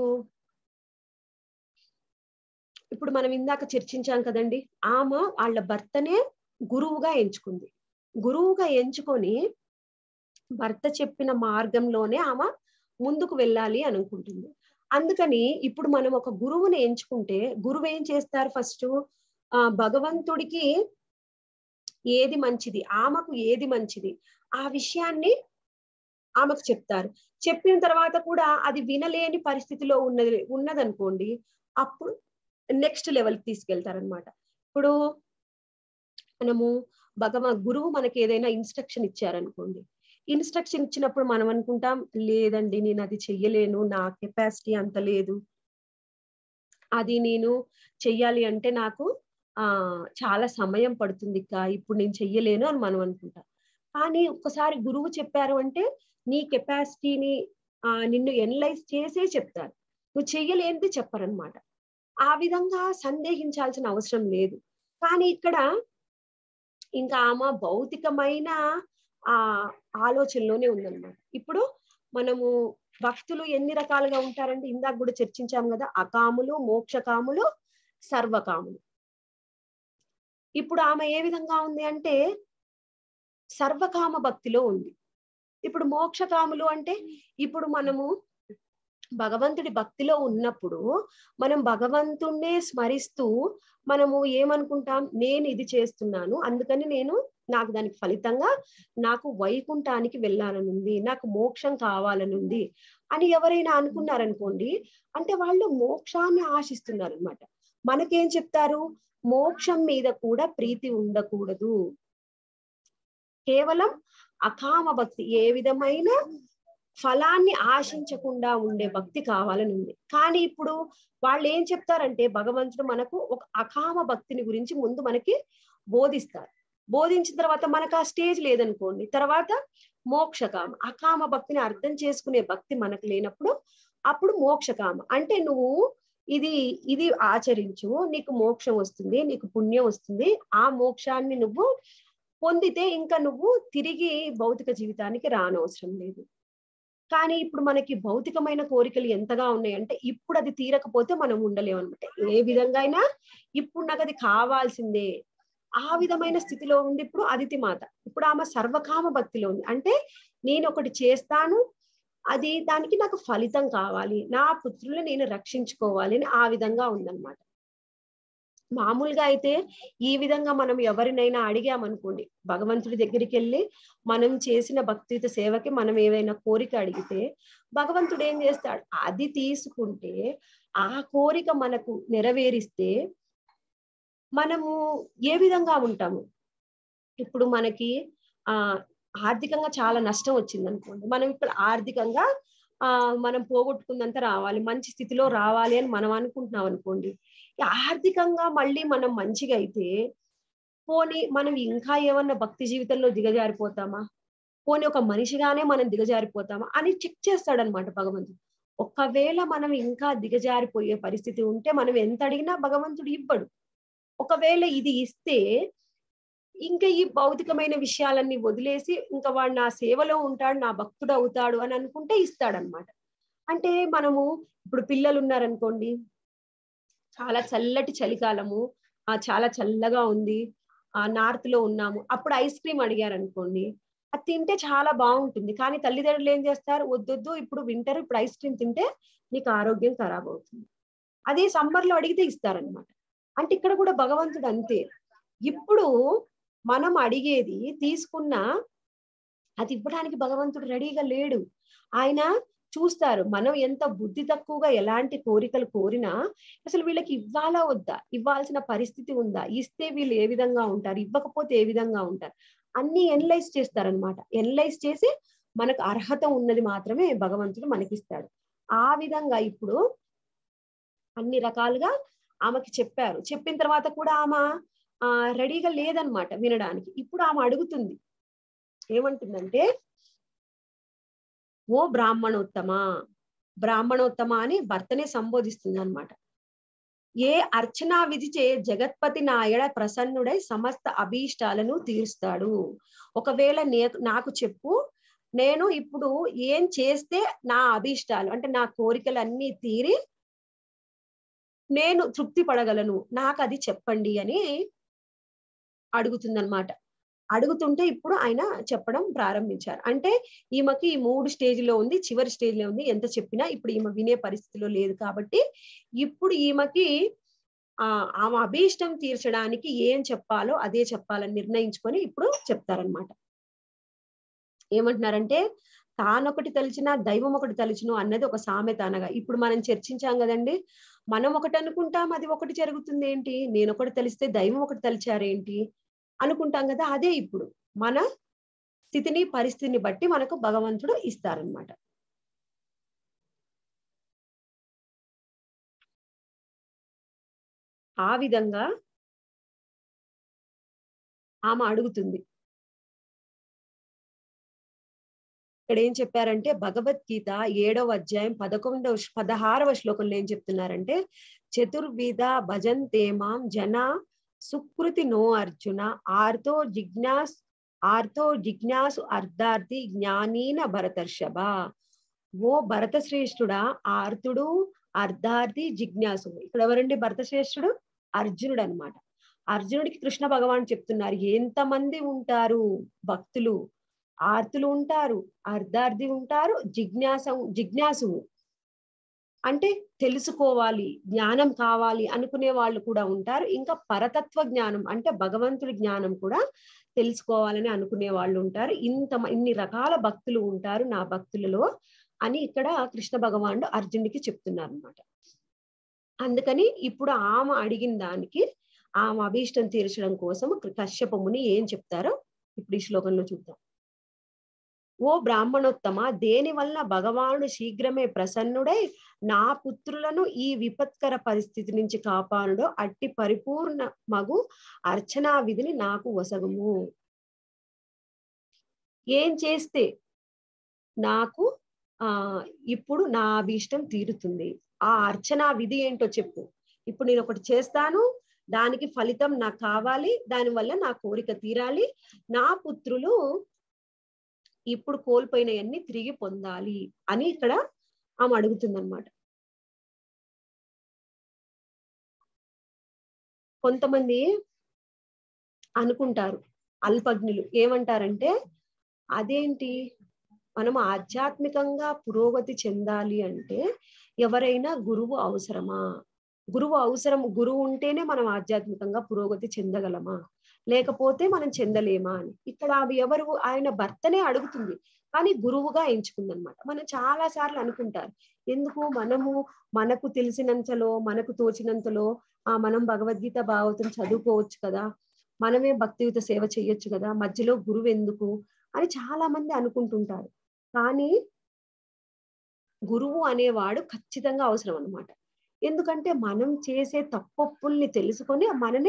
ఇప్పుడు మనం ఇందాక చర్చించాం కదండి ఆమె వాళ్ళ భర్తనే గురువుగా ఎంచుకుంది గురువుగా ఎంచుకొని భర్త చెప్పిన మార్గంలోనే ఆమె ముందుకు వెళ్ళాలి అనుకుంటుంది అందుకని ఇప్పుడు మనం ఒక గురువుని ఎంచుకుంటే గురువు ఏం చేస్తారు ఫస్ట్ ఆ భగవంతుడికి ఏది మంచిది ఆమెకు ఏది మంచిది ఆ విషయాన్ని ఆమెకు చెప్తారు చెప్పిన తర్వాత కూడా అది వినలేని పరిస్థితిలో ఉన్నది ఉన్నదనుకోండి అప్పుడు నెక్స్ట్ లెవెల్కి తీసుకెళ్తారనమాట ఇప్పుడు మనము భగవ గురువు మనకి ఏదైనా ఇన్స్ట్రక్షన్ ఇచ్చారనుకోండి ఇన్స్ట్రక్షన్ ఇచ్చినప్పుడు మనం అనుకుంటాం లేదండి నేను అది చెయ్యలేను నా కెపాసిటీ అంత లేదు అది నేను చెయ్యాలి అంటే నాకు ఆ చాలా సమయం పడుతుంది ఇక ఇప్పుడు నేను చెయ్యలేను అని మనం అనుకుంటాం కానీ ఒక్కసారి గురువు చెప్పారు అంటే నీ కెపాసిటీని ఆ నిన్ను ఎనలైజ్ చేసే చెప్తారు నువ్వు చెయ్యలేనిది చెప్పరనమాట ఆ విధంగా సందేహించాల్సిన అవసరం లేదు కానీ ఇక్కడ ఇంకా ఆమె భౌతికమైన ఆ ఆలోచనలోనే ఉందన్నమాట ఇప్పుడు మనము భక్తులు ఎన్ని రకాలుగా ఉంటారంటే ఇందాక కూడా చర్చించాం కదా అకాములు మోక్షకాములు సర్వకాములు ఇప్పుడు ఆమె ఏ విధంగా ఉంది అంటే సర్వకామ భక్తిలో ఉంది ఇప్పుడు మోక్షకాములు అంటే ఇప్పుడు మనము భగవంతుడి భక్తిలో ఉన్నప్పుడు మనం భగవంతుణ్ణే స్మరిస్తూ మనము ఏమనుకుంటాం నేను ఇది చేస్తున్నాను అందుకని నేను నాకు దానికి ఫలితంగా నాకు వైకుంఠానికి వెళ్ళాలనుంది నాకు మోక్షం కావాలనుంది అని ఎవరైనా అనుకున్నారనుకోండి అంటే వాళ్ళు మోక్షాన్ని ఆశిస్తున్నారు అనమాట మనకేం చెప్తారు మోక్షం మీద కూడా ప్రీతి ఉండకూడదు కేవలం అకామ భక్తి ఏ విధమైన ఫలాన్ని ఆశించకుండా ఉండే భక్తి కావాలని ఉంది కానీ ఇప్పుడు వాళ్ళు ఏం చెప్తారంటే భగవంతుడు మనకు ఒక అకామ భక్తిని గురించి ముందు మనకి బోధిస్తారు బోధించిన తర్వాత మనకు ఆ స్టేజ్ లేదనుకోండి తర్వాత మోక్షకామ అకామ భక్తిని అర్థం చేసుకునే భక్తి మనకు లేనప్పుడు అప్పుడు మోక్షకామ అంటే నువ్వు ఇది ఇది ఆచరించు నీకు మోక్షం వస్తుంది నీకు పుణ్యం వస్తుంది ఆ మోక్షాన్ని నువ్వు పొందితే ఇంకా నువ్వు తిరిగి భౌతిక జీవితానికి రానవసరం లేదు కానీ ఇప్పుడు మనకి భౌతికమైన కోరికలు ఎంతగా ఉన్నాయంటే ఇప్పుడు అది తీరకపోతే మనం ఉండలేము అనమాట ఏ విధంగా అయినా ఇప్పుడు నాకు అది కావాల్సిందే ఆ విధమైన స్థితిలో ఉంది ఇప్పుడు అదితి మాత ఇప్పుడు ఆమె సర్వకామ భక్తిలో ఉంది అంటే నేను ఒకటి చేస్తాను అది దానికి నాకు ఫలితం కావాలి నా పుత్రుల్ని నేను రక్షించుకోవాలి అని ఆ విధంగా ఉందన్నమాట మామూలుగా అయితే ఈ విధంగా మనం ఎవరినైనా అడిగామనుకోండి భగవంతుడి దగ్గరికి వెళ్ళి మనం చేసిన భక్తియుత సేవకి మనం ఏవైనా కోరిక అడిగితే భగవంతుడు ఏం చేస్తాడు అది తీసుకుంటే ఆ కోరిక మనకు నెరవేరిస్తే మనము ఏ విధంగా ఉంటాము ఇప్పుడు మనకి ఆ ఆర్థికంగా చాలా నష్టం వచ్చింది అనుకోండి మనం ఇప్పుడు ఆర్థికంగా ఆ మనం పోగొట్టుకుందంత రావాలి మంచి స్థితిలో రావాలి అని మనం అనుకుంటున్నాం అనుకోండి ఆర్థికంగా మళ్ళీ మనం మంచిగా అయితే పోనీ మనం ఇంకా ఏమన్నా భక్తి జీవితంలో దిగజారిపోతామా పోనీ ఒక మనిషిగానే మనం దిగజారిపోతామా అని చెక్ చేస్తాడనమాట భగవంతుడు ఒకవేళ మనం ఇంకా దిగజారిపోయే పరిస్థితి ఉంటే మనం ఎంత అడిగినా భగవంతుడు ఇవ్వడు ఒకవేళ ఇది ఇస్తే ఇంకా ఈ భౌతికమైన విషయాలన్నీ వదిలేసి ఇంకా వాడు నా సేవలో ఉంటాడు నా భక్తుడు అవుతాడు అని అనుకుంటే ఇస్తాడనమాట అంటే మనము ఇప్పుడు పిల్లలు ఉన్నారనుకోండి చాలా చల్లటి చలికాలము ఆ చాలా చల్లగా ఉంది ఆ నార్త్ లో ఉన్నాము అప్పుడు ఐస్ క్రీమ్ అడిగారు అనుకోండి అది తింటే చాలా బాగుంటుంది కానీ తల్లిదండ్రులు ఏం చేస్తారు వద్దొద్దు ఇప్పుడు వింటర్ ఇప్పుడు ఐస్ క్రీమ్ తింటే నీకు ఆరోగ్యం ఖరాబ్ అవుతుంది అదే సమ్మర్ లో అడిగితే ఇస్తారనమాట అంటే ఇక్కడ కూడా భగవంతుడు అంతే ఇప్పుడు మనం అడిగేది తీసుకున్న అది ఇవ్వడానికి భగవంతుడు రెడీగా లేడు ఆయన చూస్తారు మనం ఎంత బుద్ధి తక్కువగా ఎలాంటి కోరికలు కోరినా అసలు వీళ్ళకి ఇవ్వాలా వద్దా ఇవ్వాల్సిన పరిస్థితి ఉందా ఇస్తే వీళ్ళు ఏ విధంగా ఉంటారు ఇవ్వకపోతే ఏ విధంగా ఉంటారు అన్ని ఎనలైజ్ చేస్తారనమాట ఎనలైజ్ చేసి మనకు అర్హత ఉన్నది మాత్రమే భగవంతుడు మనకిస్తాడు ఆ విధంగా ఇప్పుడు అన్ని రకాలుగా ఆమెకి చెప్పారు చెప్పిన తర్వాత కూడా ఆమె ఆ రెడీగా లేదనమాట వినడానికి ఇప్పుడు ఆమె అడుగుతుంది ఏమంటుందంటే ఓ బ్రాహ్మణోత్తమ బ్రాహ్మణోత్తమ అని భర్తనే సంబోధిస్తుంది అనమాట ఏ అర్చనా విధిచే జగత్పతి నాయడ ప్రసన్నుడై సమస్త అభీష్టాలను తీరుస్తాడు ఒకవేళ నే నాకు చెప్పు నేను ఇప్పుడు ఏం చేస్తే నా అభీష్టాలు అంటే నా కోరికలన్నీ తీరి నేను తృప్తి పడగలను నాకు అది చెప్పండి అని అడుగుతుందన్నమాట అడుగుతుంటే ఇప్పుడు ఆయన చెప్పడం ప్రారంభించారు అంటే ఈమెకి ఈ మూడు స్టేజ్ లో ఉంది చివరి స్టేజ్ లో ఉంది ఎంత చెప్పినా ఇప్పుడు ఈమె వినే పరిస్థితిలో లేదు కాబట్టి ఇప్పుడు ఈమెకి ఆ ఆమె అభీష్టం తీర్చడానికి ఏం చెప్పాలో అదే చెప్పాలని నిర్ణయించుకొని ఇప్పుడు చెప్తారనమాట ఏమంటున్నారంటే తానొకటి తలిచిన దైవం ఒకటి తలుచును అన్నది ఒక సామెత అనగా ఇప్పుడు మనం చర్చించాం కదండి మనం ఒకటి అనుకుంటాం అది ఒకటి జరుగుతుంది ఏంటి నేను ఒకటి తెలిస్తే దైవం ఒకటి తలిచారేంటి అనుకుంటాం కదా అదే ఇప్పుడు మన స్థితిని పరిస్థితిని బట్టి మనకు భగవంతుడు ఇస్తారనమాట ఆ విధంగా ఆమె అడుగుతుంది ఇక్కడ ఏం చెప్పారంటే భగవద్గీత ఏడవ అధ్యాయం పదకొండవ పదహారవ శ్లోకంలో ఏం చెప్తున్నారంటే చతుర్విధ భజంతేమాం జన సుకృతి నో అర్జున ఆర్తో జిజ్ఞాస్ ఆర్తో జిజ్ఞాసు అర్ధార్థి జ్ఞానీన భరతర్షభ ఓ భరత శ్రేష్ఠుడా ఆర్తుడు అర్ధార్థి జిజ్ఞాసు ఇక్కడ ఎవరండి భరత శ్రేష్ఠుడు అర్జునుడు అనమాట అర్జునుడికి కృష్ణ భగవాన్ చెప్తున్నారు ఎంతమంది ఉంటారు భక్తులు ఆర్తులు ఉంటారు అర్ధార్థి ఉంటారు జిజ్ఞాస జిజ్ఞాసు అంటే తెలుసుకోవాలి జ్ఞానం కావాలి అనుకునే వాళ్ళు కూడా ఉంటారు ఇంకా పరతత్వ జ్ఞానం అంటే భగవంతుడి జ్ఞానం కూడా తెలుసుకోవాలని అనుకునే వాళ్ళు ఉంటారు ఇంత ఇన్ని రకాల భక్తులు ఉంటారు నా భక్తులలో అని ఇక్కడ కృష్ణ భగవానుడు అర్జునుడికి చెప్తున్నారు అనమాట అందుకని ఇప్పుడు ఆమె అడిగిన దానికి ఆమె అభీష్టం తీర్చడం కోసం కశ్యపముని ఏం చెప్తారో ఇప్పుడు ఈ శ్లోకంలో చూద్దాం ఓ బ్రాహ్మణోత్తమ దేని వల్ల భగవానుడు శీఘ్రమే ప్రసన్నుడై నా పుత్రులను ఈ విపత్కర పరిస్థితి నుంచి కాపాడుడు అట్టి పరిపూర్ణ మగు అర్చనా విధిని నాకు వసగము ఏం చేస్తే నాకు ఆ ఇప్పుడు నా అభీష్టం తీరుతుంది ఆ అర్చనా విధి ఏంటో చెప్పు ఇప్పుడు నేను ఒకటి చేస్తాను దానికి ఫలితం నాకు కావాలి దానివల్ల నా కోరిక తీరాలి నా పుత్రులు ఇప్పుడు కోల్పోయినవన్నీ తిరిగి పొందాలి అని ఇక్కడ ఆమె అడుగుతుందన్నమాట కొంతమంది అనుకుంటారు అల్పజ్ఞులు ఏమంటారంటే అదేంటి మనం ఆధ్యాత్మికంగా పురోగతి చెందాలి అంటే ఎవరైనా గురువు అవసరమా గురువు అవసరం గురువు ఉంటేనే మనం ఆధ్యాత్మికంగా పురోగతి చెందగలమా లేకపోతే మనం చెందలేమా అని ఇక్కడ అవి ఎవరు ఆయన భర్తనే అడుగుతుంది కానీ గురువుగా ఎంచుకుందనమాట మనం చాలా సార్లు అనుకుంటారు ఎందుకు మనము మనకు తెలిసినంతలో మనకు తోచినంతలో ఆ మనం భగవద్గీత భాగవతం చదువుకోవచ్చు కదా మనమే భక్తియుత సేవ చేయొచ్చు కదా మధ్యలో గురువు ఎందుకు అని చాలా మంది అనుకుంటుంటారు కానీ గురువు అనేవాడు ఖచ్చితంగా అవసరం అనమాట ఎందుకంటే మనం చేసే తప్పొప్పుల్ని తెలుసుకొని మననే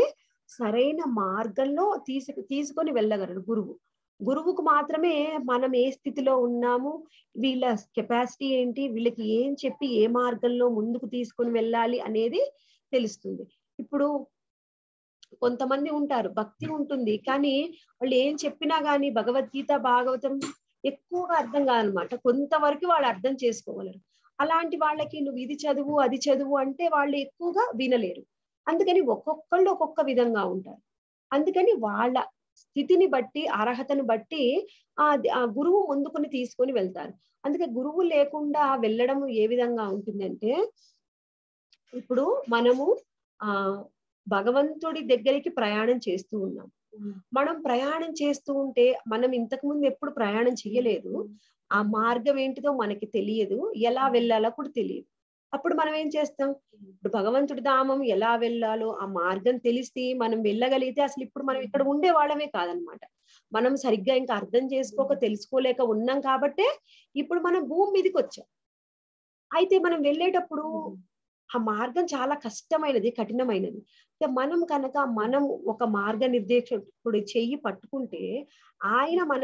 సరైన మార్గంలో తీసుకు తీసుకొని వెళ్ళగలడు గురువు గురువుకు మాత్రమే మనం ఏ స్థితిలో ఉన్నాము వీళ్ళ కెపాసిటీ ఏంటి వీళ్ళకి ఏం చెప్పి ఏ మార్గంలో ముందుకు తీసుకొని వెళ్ళాలి అనేది తెలుస్తుంది ఇప్పుడు కొంతమంది ఉంటారు భక్తి ఉంటుంది కానీ వాళ్ళు ఏం చెప్పినా గానీ భగవద్గీత భాగవతం ఎక్కువగా అర్థం కాదనమాట కొంతవరకు వాళ్ళు అర్థం చేసుకోగలరు అలాంటి వాళ్ళకి నువ్వు ఇది చదువు అది చదువు అంటే వాళ్ళు ఎక్కువగా వినలేరు అందుకని ఒక్కొక్కళ్ళు ఒక్కొక్క విధంగా ఉంటారు అందుకని వాళ్ళ స్థితిని బట్టి అర్హతను బట్టి ఆ ఆ గురువు ముందుకుని తీసుకొని వెళ్తారు అందుకే గురువు లేకుండా వెళ్ళడం ఏ విధంగా ఉంటుందంటే ఇప్పుడు మనము ఆ భగవంతుడి దగ్గరికి ప్రయాణం చేస్తూ ఉన్నాం మనం ప్రయాణం చేస్తూ ఉంటే మనం ఇంతకు ముందు ఎప్పుడు ప్రయాణం చేయలేదు ఆ మార్గం ఏంటిదో మనకి తెలియదు ఎలా వెళ్ళాలో కూడా తెలియదు అప్పుడు మనం ఏం చేస్తాం ఇప్పుడు భగవంతుడి ధామం ఎలా వెళ్ళాలో ఆ మార్గం తెలిసి మనం వెళ్ళగలిగితే అసలు ఇప్పుడు మనం ఇక్కడ ఉండే వాళ్ళమే కాదనమాట మనం సరిగ్గా ఇంకా అర్థం చేసుకోక తెలుసుకోలేక ఉన్నాం కాబట్టే ఇప్పుడు మనం భూమి మీదకి వచ్చాం అయితే మనం వెళ్ళేటప్పుడు ఆ మార్గం చాలా కష్టమైనది కఠినమైనది మనం కనుక మనం ఒక మార్గ నిర్దేశకుడి చెయ్యి పట్టుకుంటే ఆయన మన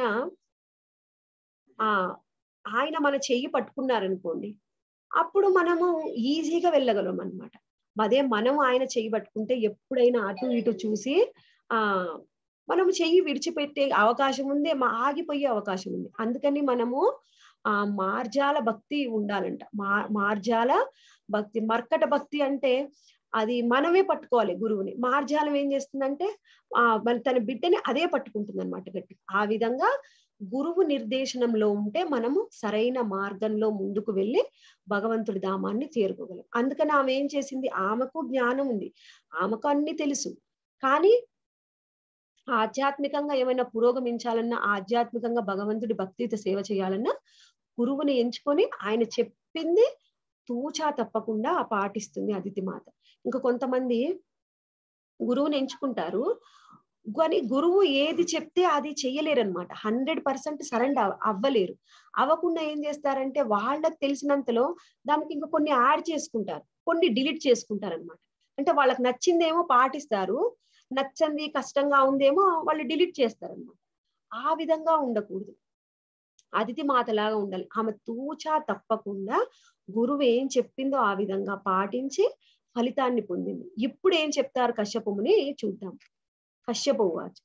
ఆ ఆయన మన చెయ్యి పట్టుకున్నారనుకోండి అప్పుడు మనము ఈజీగా వెళ్ళగలం అనమాట అదే మనం ఆయన చెయ్యి పట్టుకుంటే ఎప్పుడైనా అటు ఇటు చూసి ఆ మనము చెయ్యి విడిచిపెట్టే అవకాశం ఉంది ఆగిపోయే అవకాశం ఉంది అందుకని మనము ఆ మార్జాల భక్తి ఉండాలంట మా మార్జాల భక్తి మర్కట భక్తి అంటే అది మనమే పట్టుకోవాలి గురువుని మార్జాలం ఏం చేస్తుందంటే ఆ మన తన బిడ్డని అదే పట్టుకుంటుంది అనమాట గట్టి ఆ విధంగా గురువు నిర్దేశనంలో ఉంటే మనము సరైన మార్గంలో ముందుకు వెళ్ళి భగవంతుడి ధామాన్ని చేరుకోగలం అందుకని ఆమె ఏం చేసింది ఆమెకు జ్ఞానం ఉంది ఆమెకు అన్ని తెలుసు కానీ ఆధ్యాత్మికంగా ఏమైనా పురోగమించాలన్నా ఆధ్యాత్మికంగా భగవంతుడి భక్తితో సేవ చేయాలన్నా గురువుని ఎంచుకొని ఆయన చెప్పింది తూచా తప్పకుండా పాటిస్తుంది అదితి మాత ఇంకా కొంతమంది గురువుని ఎంచుకుంటారు కానీ గురువు ఏది చెప్తే అది చెయ్యలేరు అనమాట హండ్రెడ్ పర్సెంట్ సరెండర్ అవ్వలేరు అవ్వకుండా ఏం చేస్తారంటే వాళ్ళకి తెలిసినంతలో దానికి ఇంకా కొన్ని యాడ్ చేసుకుంటారు కొన్ని డిలీట్ చేసుకుంటారు అనమాట అంటే వాళ్ళకి నచ్చిందేమో పాటిస్తారు నచ్చంది కష్టంగా ఉందేమో వాళ్ళు డిలీట్ చేస్తారనమాట ఆ విధంగా ఉండకూడదు అతిథి మాతలాగా ఉండాలి ఆమె తూచా తప్పకుండా గురువు ఏం చెప్పిందో ఆ విధంగా పాటించి ఫలితాన్ని పొందింది ఇప్పుడు ఏం చెప్తారు కశ్యపముని చూద్దాం కశ్యప ఉవాచ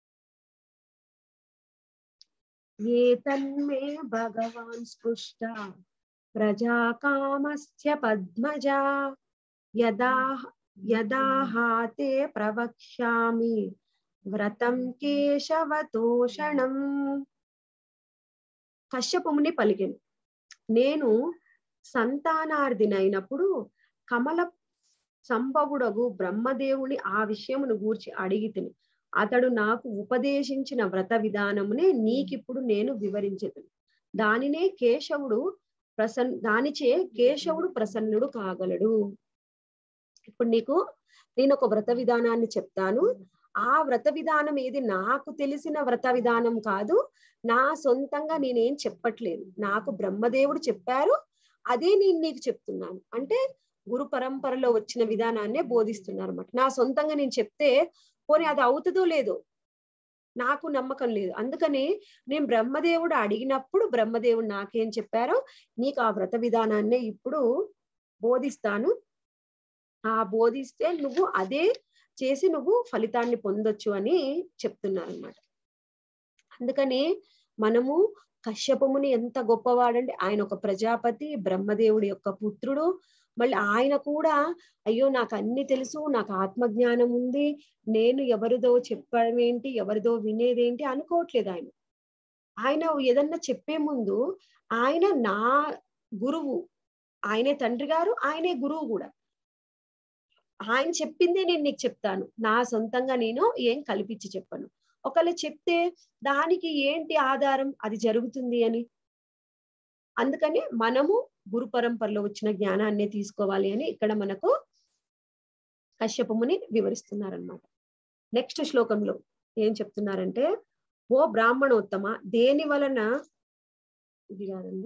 ఏ తన్మే భగవాన్ స్పృష్ట ప్రజాకామస్య పద్మజా యదా యదాహాతే ప్రవక్ష్యామి వ్రతం కేశవతోషణం కశ్యపముని పలికెను నేను సంతానార్థినైనప్పుడు కమల సంభవుడగు బ్రహ్మదేవుని ఆ విషయమును గూర్చి అడిగితిని అతడు నాకు ఉపదేశించిన వ్రత విధానమునే నీకిప్పుడు నేను వివరించదు దానినే కేశవుడు ప్రసన్ దానిచే కేశవుడు ప్రసన్నుడు కాగలడు ఇప్పుడు నీకు నేను ఒక వ్రత విధానాన్ని చెప్తాను ఆ వ్రత విధానం ఏది నాకు తెలిసిన వ్రత విధానం కాదు నా సొంతంగా నేనేం చెప్పట్లేదు నాకు బ్రహ్మదేవుడు చెప్పారు అదే నేను నీకు చెప్తున్నాను అంటే గురు పరంపరలో వచ్చిన విధానాన్నే బోధిస్తున్నారు అనమాట నా సొంతంగా నేను చెప్తే పోనీ అది అవుతుందో లేదో నాకు నమ్మకం లేదు అందుకని నేను బ్రహ్మదేవుడు అడిగినప్పుడు బ్రహ్మదేవుడు నాకేం చెప్పారో నీకు ఆ వ్రత విధానాన్నే ఇప్పుడు బోధిస్తాను ఆ బోధిస్తే నువ్వు అదే చేసి నువ్వు ఫలితాన్ని పొందొచ్చు అని చెప్తున్నారు అనమాట అందుకని మనము కశ్యపముని ఎంత గొప్పవాడంటే ఆయన ఒక ప్రజాపతి బ్రహ్మదేవుడి యొక్క పుత్రుడు మళ్ళీ ఆయన కూడా అయ్యో నాకు అన్ని తెలుసు నాకు ఆత్మజ్ఞానం ఉంది నేను ఎవరిదో చెప్పడం ఏంటి ఎవరిదో వినేదేంటి అనుకోవట్లేదు ఆయన ఆయన ఏదన్నా చెప్పే ముందు ఆయన నా గురువు ఆయనే తండ్రి గారు ఆయనే గురువు కూడా ఆయన చెప్పిందే నేను నీకు చెప్తాను నా సొంతంగా నేను ఏం కల్పించి చెప్పను ఒకవేళ చెప్తే దానికి ఏంటి ఆధారం అది జరుగుతుంది అని అందుకని మనము గురు పరంపరలో వచ్చిన జ్ఞానాన్ని తీసుకోవాలి అని ఇక్కడ మనకు కశ్యపముని వివరిస్తున్నారనమాట నెక్స్ట్ శ్లోకంలో ఏం చెప్తున్నారంటే ఓ బ్రాహ్మణోత్తమ దేని వలన ఇది కాదండి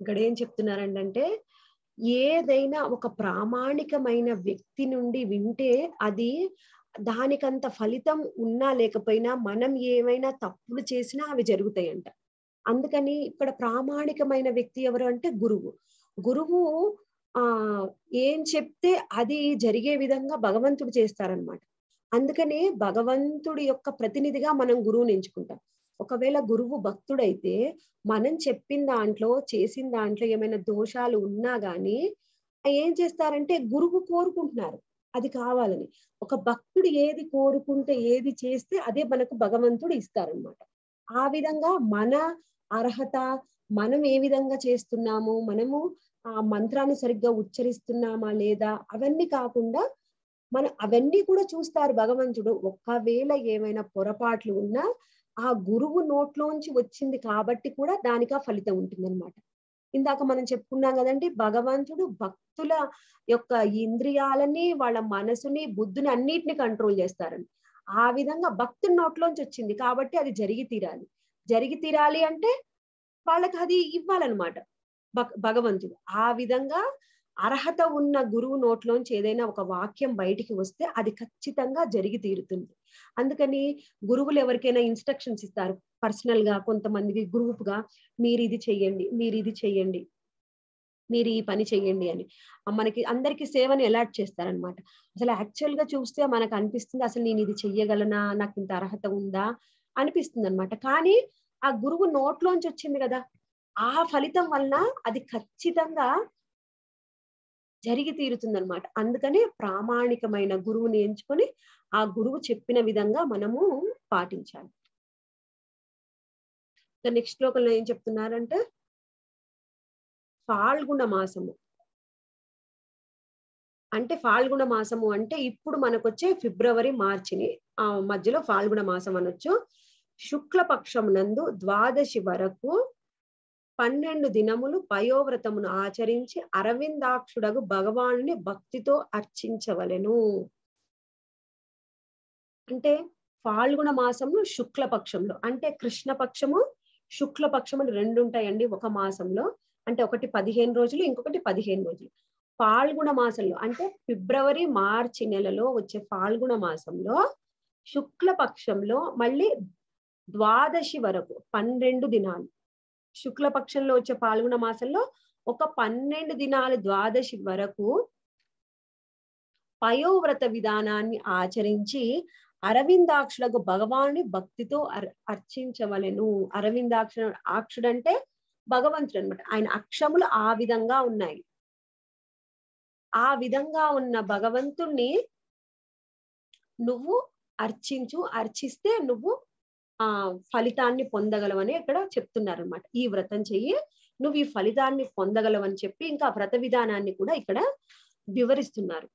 ఇక్కడ ఏం చెప్తున్నారంటే ఏదైనా ఒక ప్రామాణికమైన వ్యక్తి నుండి వింటే అది దానికంత ఫలితం ఉన్నా లేకపోయినా మనం ఏమైనా తప్పులు చేసినా అవి జరుగుతాయంట అందుకని ఇక్కడ ప్రామాణికమైన వ్యక్తి ఎవరు అంటే గురువు గురువు ఆ ఏం చెప్తే అది జరిగే విధంగా భగవంతుడు చేస్తారనమాట అందుకనే భగవంతుడి యొక్క ప్రతినిధిగా మనం గురువుని ఎంచుకుంటాం ఒకవేళ గురువు భక్తుడైతే మనం చెప్పిన దాంట్లో చేసిన దాంట్లో ఏమైనా దోషాలు ఉన్నా గాని ఏం చేస్తారంటే గురువు కోరుకుంటున్నారు అది కావాలని ఒక భక్తుడు ఏది కోరుకుంటే ఏది చేస్తే అదే మనకు భగవంతుడు ఇస్తారనమాట ఆ విధంగా మన అర్హత మనం ఏ విధంగా చేస్తున్నాము మనము ఆ మంత్రాన్ని సరిగ్గా ఉచ్చరిస్తున్నామా లేదా అవన్నీ కాకుండా మన అవన్నీ కూడా చూస్తారు భగవంతుడు ఒక్కవేళ ఏమైనా పొరపాట్లు ఉన్నా ఆ గురువు నోట్లోంచి వచ్చింది కాబట్టి కూడా దానికి ఆ ఫలితం ఉంటుంది అనమాట ఇందాక మనం చెప్పుకున్నాం కదండి భగవంతుడు భక్తుల యొక్క ఇంద్రియాలని వాళ్ళ మనసుని బుద్ధిని అన్నిటిని కంట్రోల్ చేస్తారని ఆ విధంగా భక్తుడి నోట్లోంచి వచ్చింది కాబట్టి అది జరిగి తీరాలి జరిగి తీరాలి అంటే వాళ్ళకి అది ఇవ్వాలన్నమాట భగవంతుడు ఆ విధంగా అర్హత ఉన్న గురువు నోట్లోంచి ఏదైనా ఒక వాక్యం బయటికి వస్తే అది ఖచ్చితంగా జరిగి తీరుతుంది అందుకని గురువులు ఎవరికైనా ఇన్స్ట్రక్షన్స్ ఇస్తారు పర్సనల్ గా కొంతమందికి గ్రూప్ గా మీరు ఇది చెయ్యండి మీరు ఇది చెయ్యండి మీరు ఈ పని చెయ్యండి అని మనకి అందరికి సేవని అలాట్ చేస్తారనమాట అసలు యాక్చువల్ గా చూస్తే మనకు అనిపిస్తుంది అసలు నేను ఇది చెయ్యగలనా నాకు ఇంత అర్హత ఉందా అనిపిస్తుంది అనమాట కానీ ఆ గురువు నోట్లోంచి వచ్చింది కదా ఆ ఫలితం వలన అది ఖచ్చితంగా జరిగి తీరుతుంది అనమాట అందుకనే ప్రామాణికమైన గురువుని ఎంచుకొని ఆ గురువు చెప్పిన విధంగా మనము పాటించాలి నెక్స్ట్ శ్లోకంలో ఏం చెప్తున్నారంటే ఫాల్గుణ మాసము అంటే ఫాల్గుణ మాసము అంటే ఇప్పుడు మనకొచ్చే ఫిబ్రవరి మార్చిని ఆ మధ్యలో ఫాల్గుణ మాసం అనొచ్చు శుక్లపక్షం నందు ద్వాదశి వరకు పన్నెండు దినములు పయోవ్రతమును ఆచరించి అరవిందాక్షుడగు భగవానుని భక్తితో అర్చించవలెను అంటే ఫాల్గుణ మాసంలో శుక్ల పక్షంలో అంటే కృష్ణ పక్షము శుక్ల పక్షం అని రెండు ఉంటాయండి ఒక మాసంలో అంటే ఒకటి పదిహేను రోజులు ఇంకొకటి పదిహేను రోజులు ఫాల్గుణ మాసంలో అంటే ఫిబ్రవరి మార్చి నెలలో వచ్చే ఫాల్గుణ మాసంలో శుక్ల పక్షంలో మళ్ళీ ద్వాదశి వరకు పన్నెండు దినాలు శుక్ల పక్షంలో వచ్చే పాల్గొన మాసంలో ఒక పన్నెండు దినాలు ద్వాదశి వరకు పయోవ్రత విధానాన్ని ఆచరించి అరవిందాక్షులకు భగవాన్ని భక్తితో అర్చించవలెను అరవిందాక్ష ఆక్షుడు అంటే భగవంతుడు అనమాట ఆయన అక్షములు ఆ విధంగా ఉన్నాయి ఆ విధంగా ఉన్న భగవంతుణ్ణి నువ్వు అర్చించు అర్చిస్తే నువ్వు ఆ ఫలితాన్ని పొందగలవని ఇక్కడ చెప్తున్నారు అనమాట ఈ వ్రతం చెయ్యి నువ్వు ఈ ఫలితాన్ని పొందగలవని చెప్పి ఇంకా వ్రత విధానాన్ని కూడా ఇక్కడ వివరిస్తున్నారు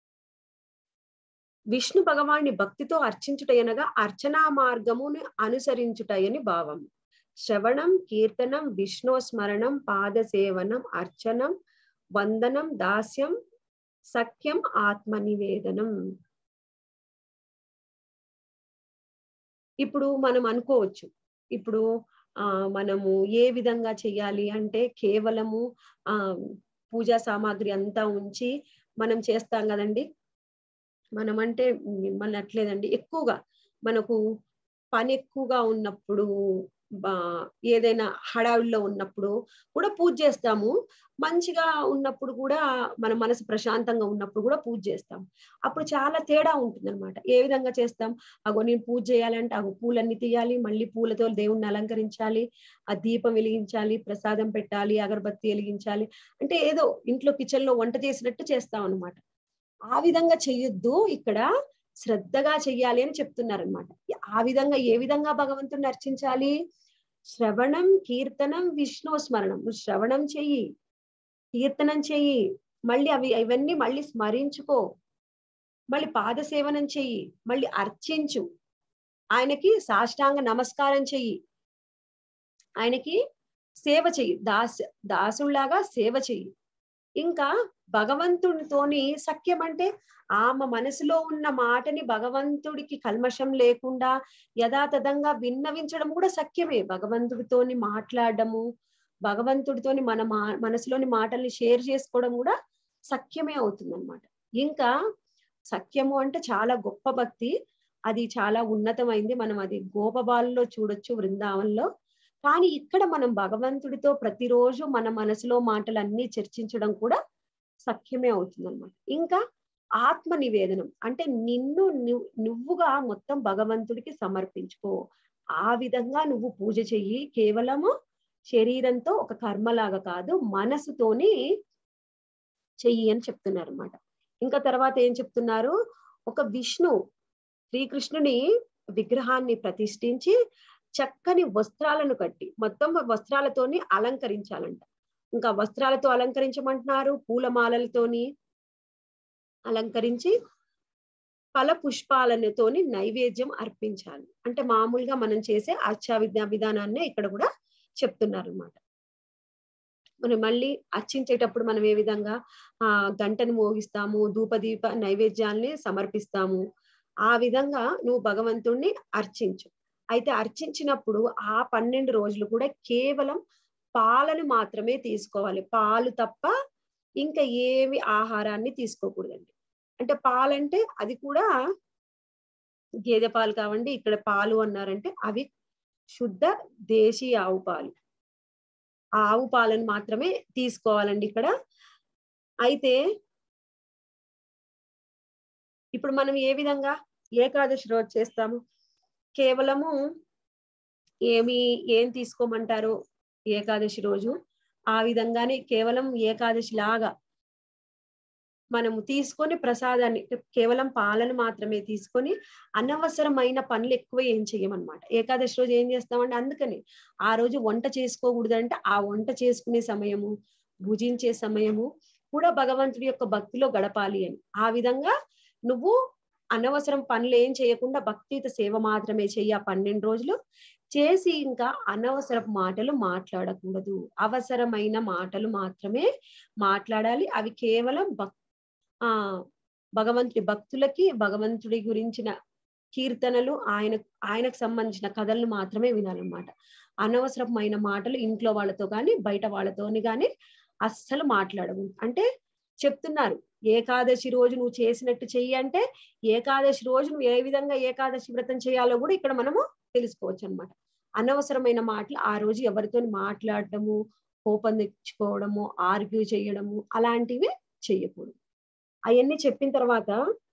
విష్ణు భగవాన్ని భక్తితో అర్చించుటయనగా అర్చనా మార్గమును అనుసరించుటయని భావం శ్రవణం కీర్తనం విష్ణు స్మరణం పాద సేవనం అర్చనం వందనం దాస్యం సఖ్యం ఆత్మ నివేదనం ఇప్పుడు మనం అనుకోవచ్చు ఇప్పుడు ఆ మనము ఏ విధంగా చెయ్యాలి అంటే కేవలము ఆ పూజా సామాగ్రి అంతా ఉంచి మనం చేస్తాం కదండి మనం అంటే మిమ్మల్ని అట్లేదండి ఎక్కువగా మనకు పని ఎక్కువగా ఉన్నప్పుడు ఏదైనా హడావిడిలో ఉన్నప్పుడు కూడా పూజ చేస్తాము మంచిగా ఉన్నప్పుడు కూడా మన మనసు ప్రశాంతంగా ఉన్నప్పుడు కూడా పూజ చేస్తాం అప్పుడు చాలా తేడా ఉంటుంది అనమాట ఏ విధంగా చేస్తాం అగో నేను పూజ చేయాలంటే అగో పూలన్నీ తీయాలి మళ్ళీ పూలతో దేవుణ్ణి అలంకరించాలి ఆ దీపం వెలిగించాలి ప్రసాదం పెట్టాలి అగరబత్తి వెలిగించాలి అంటే ఏదో ఇంట్లో కిచెన్ లో వంట చేసినట్టు చేస్తాం అనమాట ఆ విధంగా చెయ్యొద్దు ఇక్కడ శ్రద్ధగా చెయ్యాలి అని చెప్తున్నారు అనమాట ఆ విధంగా ఏ విధంగా భగవంతుడిని అర్చించాలి శ్రవణం కీర్తనం విష్ణు స్మరణం నువ్వు శ్రవణం చెయ్యి కీర్తనం చెయ్యి మళ్ళీ అవి ఇవన్నీ మళ్ళీ స్మరించుకో మళ్ళీ పాదసేవనం చెయ్యి మళ్ళీ అర్చించు ఆయనకి సాష్టాంగ నమస్కారం చెయ్యి ఆయనకి సేవ చెయ్యి దాస్ దాసుల్లాగా సేవ చెయ్యి ఇంకా భగవంతునితోని సఖ్యం అంటే ఆమె మనసులో ఉన్న మాటని భగవంతుడికి కల్మషం లేకుండా యథాతథంగా విన్నవించడం కూడా సఖ్యమే భగవంతుడితోని మాట్లాడడము భగవంతుడితోని మన మా మనసులోని మాటల్ని షేర్ చేసుకోవడం కూడా సఖ్యమే అవుతుంది అనమాట ఇంకా సఖ్యము అంటే చాలా గొప్ప భక్తి అది చాలా ఉన్నతమైంది మనం అది గోపబాలలో చూడొచ్చు బృందావనంలో కానీ ఇక్కడ మనం భగవంతుడితో ప్రతిరోజు మన మనసులో మాటలన్నీ చర్చించడం కూడా సఖ్యమే అవుతుంది అనమాట ఇంకా ఆత్మ నివేదనం అంటే నిన్ను నువ్- నువ్వుగా మొత్తం భగవంతుడికి సమర్పించుకో ఆ విధంగా నువ్వు పూజ చెయ్యి కేవలము శరీరంతో ఒక కర్మలాగా కాదు మనసుతోని చెయ్యి అని చెప్తున్నారు అనమాట ఇంకా తర్వాత ఏం చెప్తున్నారు ఒక విష్ణు శ్రీకృష్ణుని విగ్రహాన్ని ప్రతిష్ఠించి చక్కని వస్త్రాలను కట్టి మొత్తం వస్త్రాలతోని అలంకరించాలంట ఇంకా వస్త్రాలతో అలంకరించమంటున్నారు పూలమాలలతోని అలంకరించి ఫల పుష్పాలతోని నైవేద్యం అర్పించాలి అంటే మామూలుగా మనం చేసే ఆచార విద్యా విధానాన్ని ఇక్కడ కూడా చెప్తున్నారు అనమాట మనం మళ్ళీ అర్చించేటప్పుడు మనం ఏ విధంగా ఆ గంటను మోగిస్తాము ధూపదీప నైవేద్యాల్ని సమర్పిస్తాము ఆ విధంగా నువ్వు భగవంతుణ్ణి అర్చించు అయితే అర్చించినప్పుడు ఆ పన్నెండు రోజులు కూడా కేవలం పాలను మాత్రమే తీసుకోవాలి పాలు తప్ప ఇంకా ఏమి ఆహారాన్ని తీసుకోకూడదండి అంటే పాలంటే అది కూడా గేదె పాలు కావండి ఇక్కడ పాలు అన్నారంటే అవి శుద్ధ దేశీ ఆవు పాలు ఆ ఆవు పాలను మాత్రమే తీసుకోవాలండి ఇక్కడ అయితే ఇప్పుడు మనం ఏ విధంగా ఏకాదశి రోజు చేస్తాము కేవలము ఏమి ఏం తీసుకోమంటారు ఏకాదశి రోజు ఆ విధంగానే కేవలం ఏకాదశి లాగా మనము తీసుకొని ప్రసాదాన్ని కేవలం పాలను మాత్రమే తీసుకొని అనవసరమైన పనులు ఎక్కువ ఏం చెయ్యమన్నమాట ఏకాదశి రోజు ఏం చేస్తామంటే అందుకని ఆ రోజు వంట చేసుకోకూడదంటే ఆ వంట చేసుకునే సమయము భుజించే సమయము కూడా భగవంతుడి యొక్క భక్తిలో గడపాలి అని ఆ విధంగా నువ్వు అనవసరం పనులు ఏం చేయకుండా భక్తిత సేవ మాత్రమే చెయ్యి ఆ పన్నెండు రోజులు చేసి ఇంకా అనవసరపు మాటలు మాట్లాడకూడదు అవసరమైన మాటలు మాత్రమే మాట్లాడాలి అవి కేవలం భక్ ఆ భగవంతుడి భక్తులకి భగవంతుడి గురించిన కీర్తనలు ఆయన ఆయనకు సంబంధించిన కథలను మాత్రమే వినాలన్నమాట అనవసరమైన మాటలు ఇంట్లో వాళ్ళతో కానీ బయట వాళ్ళతోని కానీ అస్సలు మాట్లాడము అంటే చెప్తున్నారు ఏకాదశి రోజు నువ్వు చేసినట్టు చెయ్యి అంటే ఏకాదశి రోజు నువ్వు ఏ విధంగా ఏకాదశి వ్రతం చేయాలో కూడా ఇక్కడ మనము తెలుసుకోవచ్చు అనమాట అనవసరమైన మాటలు ఆ రోజు ఎవరితో మాట్లాడటము కోపం తెచ్చుకోవడము ఆర్గ్యూ చేయడము అలాంటివి చెయ్యకూడదు అవన్నీ చెప్పిన తర్వాత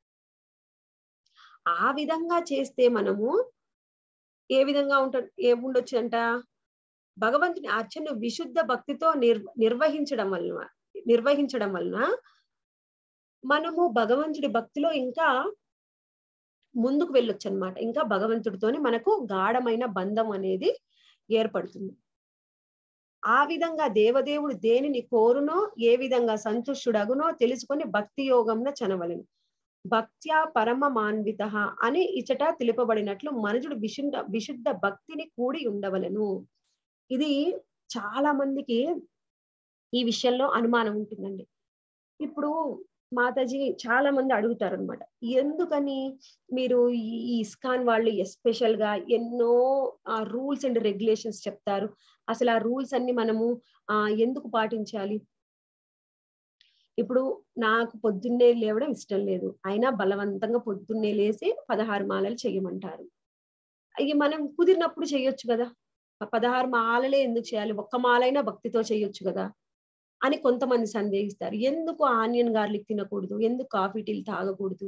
ఆ విధంగా చేస్తే మనము ఏ విధంగా ఉంట ఏముండొచ్చు అంట భగవంతుని అర్చన విశుద్ధ భక్తితో నిర్ నిర్వహించడం వలన నిర్వహించడం వలన మనము భగవంతుడి భక్తిలో ఇంకా ముందుకు వెళ్ళొచ్చు అనమాట ఇంకా భగవంతుడితోని మనకు గాఢమైన బంధం అనేది ఏర్పడుతుంది ఆ విధంగా దేవదేవుడు దేనిని కోరునో ఏ విధంగా సంతుష్టుడగునో తెలుసుకొని భక్తి యోగంన చనవలను భక్త్యా పరమ మాన్విత అని ఇచట తెలుపబడినట్లు మనుషుడు విశుద్ధ విశుద్ధ భక్తిని కూడి ఉండవలను ఇది చాలా మందికి ఈ విషయంలో అనుమానం ఉంటుందండి ఇప్పుడు మాతాజీ చాలా మంది అడుగుతారు అనమాట ఎందుకని మీరు ఈ ఇస్కాన్ వాళ్ళు ఎస్పెషల్ గా ఎన్నో రూల్స్ అండ్ రెగ్యులేషన్స్ చెప్తారు అసలు ఆ రూల్స్ అన్ని మనము ఆ ఎందుకు పాటించాలి ఇప్పుడు నాకు పొద్దున్నే లేవడం ఇష్టం లేదు అయినా బలవంతంగా పొద్దున్నే లేసి పదహారు మాలలు చేయమంటారు ఇక మనం కుదిరినప్పుడు చేయొచ్చు కదా పదహారు మాలలే ఎందుకు చేయాలి ఒక్క మాలైనా భక్తితో చేయొచ్చు కదా అని కొంతమంది సందేహిస్తారు ఎందుకు ఆనియన్ గార్లిక్ తినకూడదు ఎందుకు కాఫీ టీలు తాగకూడదు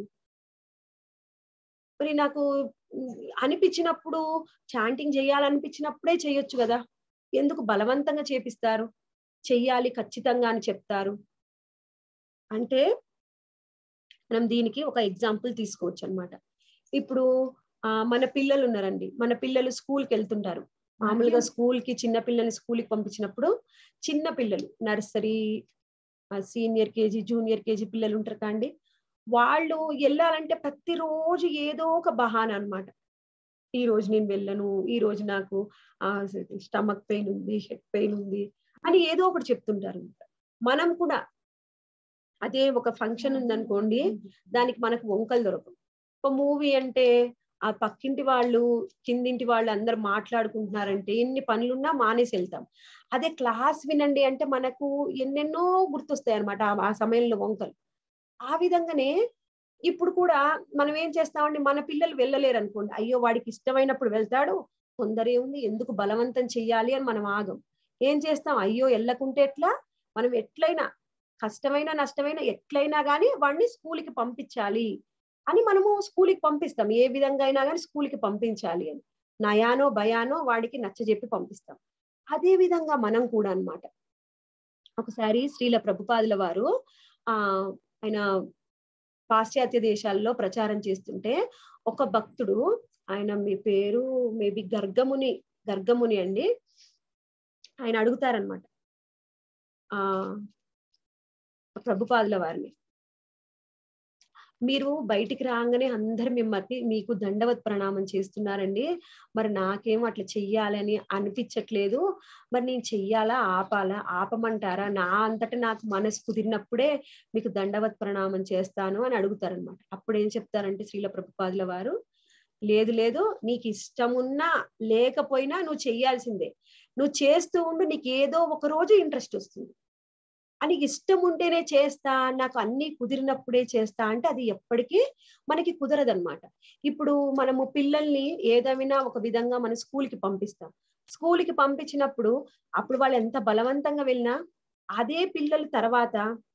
మరి నాకు అనిపించినప్పుడు చాంటింగ్ చేయాలనిపించినప్పుడే చేయొచ్చు కదా ఎందుకు బలవంతంగా చేపిస్తారు చెయ్యాలి ఖచ్చితంగా అని చెప్తారు అంటే మనం దీనికి ఒక ఎగ్జాంపుల్ తీసుకోవచ్చు అనమాట ఇప్పుడు ఆ మన పిల్లలు ఉన్నారండి మన పిల్లలు స్కూల్కి వెళ్తుంటారు మామూలుగా స్కూల్ కి చిన్న పిల్లల్ని స్కూల్కి పంపించినప్పుడు చిన్న పిల్లలు nursery senior KG junior KG పిల్లలు ఉంటారు కాండి వాళ్ళు వెళ్ళాలంటే ప్రతిరోజు ఏదో ఒక బహానా అనమాట ఈ రోజు నేను వెళ్ళను ఈ రోజు నాకు ఆ స్టమక్ పెయిన్ ఉంది హెడ్ పెయిన్ ఉంది అని ఏదో ఒకటి చెప్తుంటారు మనం కూడా అదే ఒక ఫంక్షన్ ఉందనుకోండి దానికి మనకు వంకలు దొరకవు ఒక మూవీ అంటే ఆ పక్కింటి వాళ్ళు కిందింటి వాళ్ళు అందరు మాట్లాడుకుంటున్నారంటే ఎన్ని పనులున్నా మానేసి వెళ్తాం అదే క్లాస్ వినండి అంటే మనకు ఎన్నెన్నో గుర్తొస్తాయి అనమాట ఆ సమయంలో వంకలు ఆ విధంగానే ఇప్పుడు కూడా మనం ఏం చేస్తామండి మన పిల్లలు వెళ్ళలేరు అనుకోండి అయ్యో వాడికి ఇష్టమైనప్పుడు వెళ్తాడు తొందరే ఉంది ఎందుకు బలవంతం చెయ్యాలి అని మనం ఆగం ఏం చేస్తాం అయ్యో వెళ్ళకుంటే ఎట్లా మనం ఎట్లయినా కష్టమైన నష్టమైన ఎట్లయినా కానీ వాడిని స్కూల్కి పంపించాలి అని మనము స్కూల్కి పంపిస్తాం ఏ విధంగా అయినా కానీ స్కూల్కి పంపించాలి అని నయానో భయానో వాడికి నచ్చజెప్పి పంపిస్తాం అదే విధంగా మనం కూడా అన్నమాట ఒకసారి శ్రీల ప్రభుపాదుల వారు ఆ ఆయన పాశ్చాత్య దేశాల్లో ప్రచారం చేస్తుంటే ఒక భక్తుడు ఆయన మీ పేరు మేబీ గర్గముని గర్గముని అండి ఆయన అడుగుతారనమాట ఆ ప్రభుపాదుల వారిని మీరు బయటికి రాగానే అందరు మిమ్మల్ని మీకు దండవత్ ప్రణామం చేస్తున్నారండి మరి నాకేమో అట్లా చెయ్యాలని అనిపించట్లేదు మరి నేను చెయ్యాలా ఆపాలా ఆపమంటారా నా అంతటా నాకు మనసు కుదిరినప్పుడే మీకు దండవత్ ప్రణామం చేస్తాను అని అడుగుతారనమాట అప్పుడు ఏం చెప్తారంటే శ్రీల ప్రభుపాదుల వారు లేదు లేదు నీకు ఇష్టమున్నా లేకపోయినా నువ్వు చెయ్యాల్సిందే నువ్వు చేస్తూ ఉండు నీకు ఏదో ఒక రోజు ఇంట్రెస్ట్ వస్తుంది అని ఇష్టం ఉంటేనే చేస్తా నాకు అన్ని కుదిరినప్పుడే చేస్తా అంటే అది ఎప్పటికీ మనకి కుదరదన్నమాట ఇప్పుడు మనము పిల్లల్ని ఏదైనా ఒక విధంగా మన స్కూల్కి పంపిస్తాం స్కూల్కి పంపించినప్పుడు అప్పుడు వాళ్ళు ఎంత బలవంతంగా వెళ్ళినా అదే పిల్లలు తర్వాత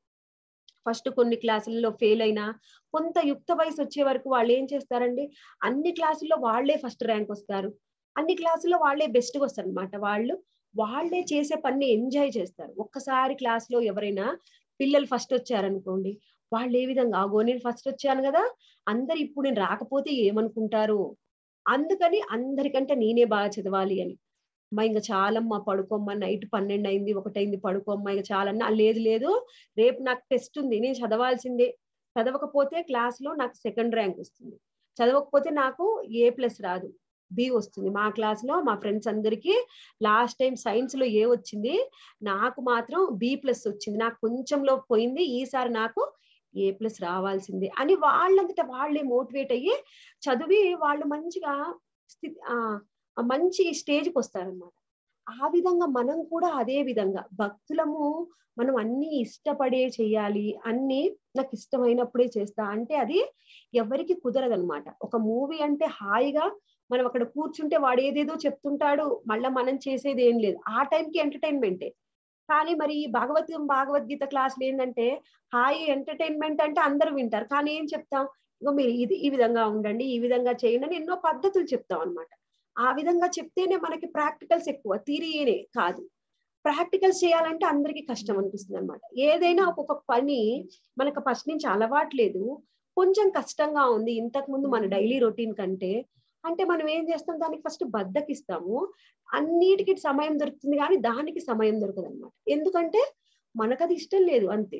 ఫస్ట్ కొన్ని క్లాసుల్లో ఫెయిల్ అయినా కొంత యుక్త వయసు వచ్చే వరకు వాళ్ళు ఏం చేస్తారండి అన్ని క్లాసుల్లో వాళ్లే ఫస్ట్ ర్యాంక్ వస్తారు అన్ని క్లాసుల్లో వాళ్లే బెస్ట్గా వస్తారు అనమాట వాళ్ళు వాళ్లే చేసే పని ఎంజాయ్ చేస్తారు ఒక్కసారి క్లాస్ లో ఎవరైనా పిల్లలు ఫస్ట్ వచ్చారనుకోండి వాళ్ళు ఏ విధంగా ఆగో నేను ఫస్ట్ వచ్చాను కదా అందరు ఇప్పుడు నేను రాకపోతే ఏమనుకుంటారు అందుకని అందరికంటే నేనే బాగా చదవాలి అని అమ్మా ఇంకా చాలమ్మా పడుకోమ్మా నైట్ పన్నెండు అయింది ఒకటైంది పడుకోమ్మా ఇంకా చాలన్నా లేదు లేదు రేపు నాకు టెస్ట్ ఉంది నేను చదవాల్సిందే చదవకపోతే క్లాస్ లో నాకు సెకండ్ ర్యాంక్ వస్తుంది చదవకపోతే నాకు ఏ ప్లస్ రాదు బి వస్తుంది మా క్లాస్ లో మా ఫ్రెండ్స్ అందరికి లాస్ట్ టైం సైన్స్ లో ఏ వచ్చింది నాకు మాత్రం బి ప్లస్ వచ్చింది నాకు కొంచెంలో పోయింది ఈసారి నాకు ఏ ప్లస్ రావాల్సిందే అని వాళ్ళంతటా వాళ్ళే మోటివేట్ అయ్యి చదివి వాళ్ళు మంచిగా స్థితి ఆ మంచి స్టేజ్కి వస్తారనమాట ఆ విధంగా మనం కూడా అదే విధంగా భక్తులము మనం అన్ని ఇష్టపడే చేయాలి అన్ని నాకు ఇష్టమైనప్పుడే చేస్తా అంటే అది ఎవరికి కుదరదనమాట ఒక మూవీ అంటే హాయిగా మనం అక్కడ కూర్చుంటే వాడు ఏదేదో చెప్తుంటాడు మళ్ళీ మనం చేసేది ఏం లేదు ఆ టైంకి ఎంటర్టైన్మెంటే కానీ మరి ఈ భాగవతం భాగవద్గీత క్లాసులు ఏంటంటే హాయి ఎంటర్టైన్మెంట్ అంటే అందరూ వింటారు కానీ ఏం చెప్తాం ఇగో మీరు ఇది ఈ విధంగా ఉండండి ఈ విధంగా చేయండి అని ఎన్నో పద్ధతులు చెప్తాం అనమాట ఆ విధంగా చెప్తేనే మనకి ప్రాక్టికల్స్ ఎక్కువ థియరీనే కాదు ప్రాక్టికల్స్ చేయాలంటే అందరికి కష్టం అనిపిస్తుంది అనమాట ఏదైనా ఒక్కొక్క పని మనకు ఫస్ట్ నుంచి అలవాట్లేదు కొంచెం కష్టంగా ఉంది ఇంతకు ముందు మన డైలీ రొటీన్ కంటే అంటే మనం ఏం చేస్తాం దానికి ఫస్ట్ బద్దకిస్తాము అన్నిటికి సమయం దొరుకుతుంది కానీ దానికి సమయం దొరకదు అనమాట ఎందుకంటే మనకు అది ఇష్టం లేదు అంతే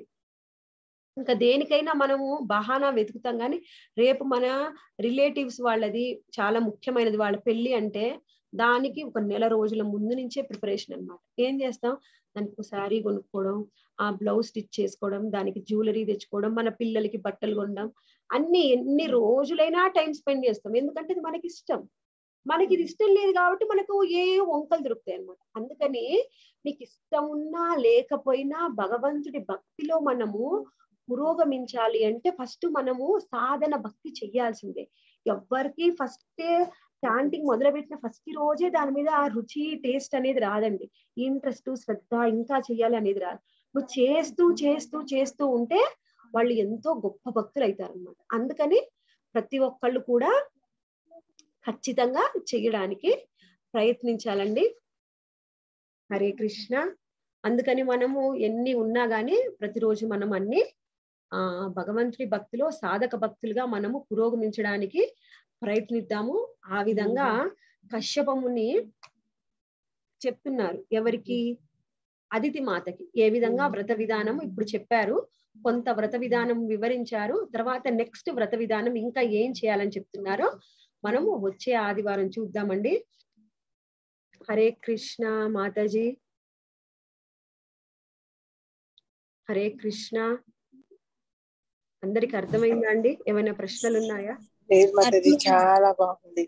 ఇంకా దేనికైనా మనము బహానా వెతుకుతాం కానీ రేపు మన రిలేటివ్స్ వాళ్ళది చాలా ముఖ్యమైనది వాళ్ళ పెళ్లి అంటే దానికి ఒక నెల రోజుల ముందు నుంచే ప్రిపరేషన్ అనమాట ఏం చేస్తాం దానికి ఒక శారీ కొనుక్కోవడం ఆ బ్లౌజ్ స్టిచ్ చేసుకోవడం దానికి జ్యువెలరీ తెచ్చుకోవడం మన పిల్లలకి బట్టలు కొనడం అన్ని ఎన్ని రోజులైనా టైం స్పెండ్ చేస్తాం ఎందుకంటే ఇది మనకి ఇష్టం మనకి ఇది ఇష్టం లేదు కాబట్టి మనకు ఏ వంకలు దొరుకుతాయి అనమాట అందుకని మీకు ఇష్టం ఉన్నా లేకపోయినా భగవంతుడి భక్తిలో మనము పురోగమించాలి అంటే ఫస్ట్ మనము సాధన భక్తి చెయ్యాల్సిందే ఎవ్వరికి ఫస్ట్ చాంటింగ్ మొదలుపెట్టిన ఫస్ట్ రోజే దాని మీద ఆ రుచి టేస్ట్ అనేది రాదండి ఇంట్రెస్ట్ శ్రద్ధ ఇంకా చెయ్యాలి అనేది రాదు నువ్వు చేస్తూ చేస్తూ చేస్తూ ఉంటే వాళ్ళు ఎంతో గొప్ప భక్తులు అవుతారు అనమాట అందుకని ప్రతి ఒక్కళ్ళు కూడా ఖచ్చితంగా చెయ్యడానికి ప్రయత్నించాలండి హరే కృష్ణ అందుకని మనము ఎన్ని ఉన్నా గానీ ప్రతిరోజు మనం అన్ని ఆ భగవంతుడి భక్తిలో సాధక భక్తులుగా మనము పురోగమించడానికి ప్రయత్నిద్దాము ఆ విధంగా కశ్యపముని చెప్తున్నారు ఎవరికి అదితి మాతకి ఏ విధంగా వ్రత విధానం ఇప్పుడు చెప్పారు కొంత వ్రత విధానం వివరించారు తర్వాత నెక్స్ట్ వ్రత విధానం ఇంకా ఏం చేయాలని చెప్తున్నారో మనము వచ్చే ఆదివారం చూద్దామండి హరే కృష్ణ మాతాజీ హరే కృష్ణ అందరికి అర్థమైందా అండి ఏమైనా ప్రశ్నలు ఉన్నాయా లేదు మాతాజీ అర్థం- చాలా బాగుంది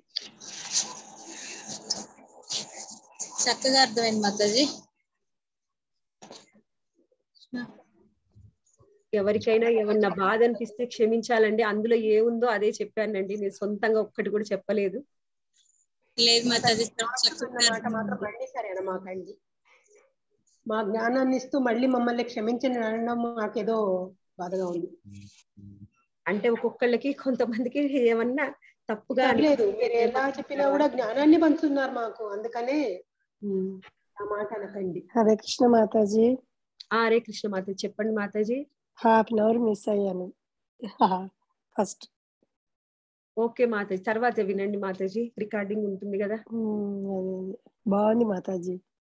చక్కగా అర్థమైంది మాతాజీ ఎవరికైనా ఏమన్నా బాధ అనిపిస్తే క్షమించాలండి అందులో ఏముందో అదే చెప్పానండి నేను సొంతంగా ఒక్కటి కూడా చెప్పలేదు లేదు మాతాజీ చాలా చెప్తున్న చక్కగా మాట మాత్రం అర్థమైంది. మళ్ళీ సరే అనమాకండి మా జ్ఞానాన్ని ఇస్తూ మళ్ళీ మమ్మల్ని క్షమించని అనడం మాకేదో బాధగా ఉంది అంటే ఒక్కొక్కళ్ళకి కొంతమందికి ఏమన్నా తప్పుగా అని- పర్లేదు మీరు ఎలా చెప్పినా కూడా జ్ఞానాన్ని పంచుతున్నారు మాకు అందుకనే ఉమ్. ఆ మాట అనకండి హరే కృష్ణ మాతాజీ ఆ, హరే కృష్ణ మాతాజీ చెప్పండి మాతాజీ హాఫ్ అన్ అవర్ మిస్ అయ్యాను ఫస్ట్ ఓకే మాతాజీ తర్వాత వినండి మాతాజీ రికార్డింగ్ ఉంటుంది కదా బాగుంది మాతాజీ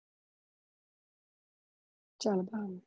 చాలా బాగుంది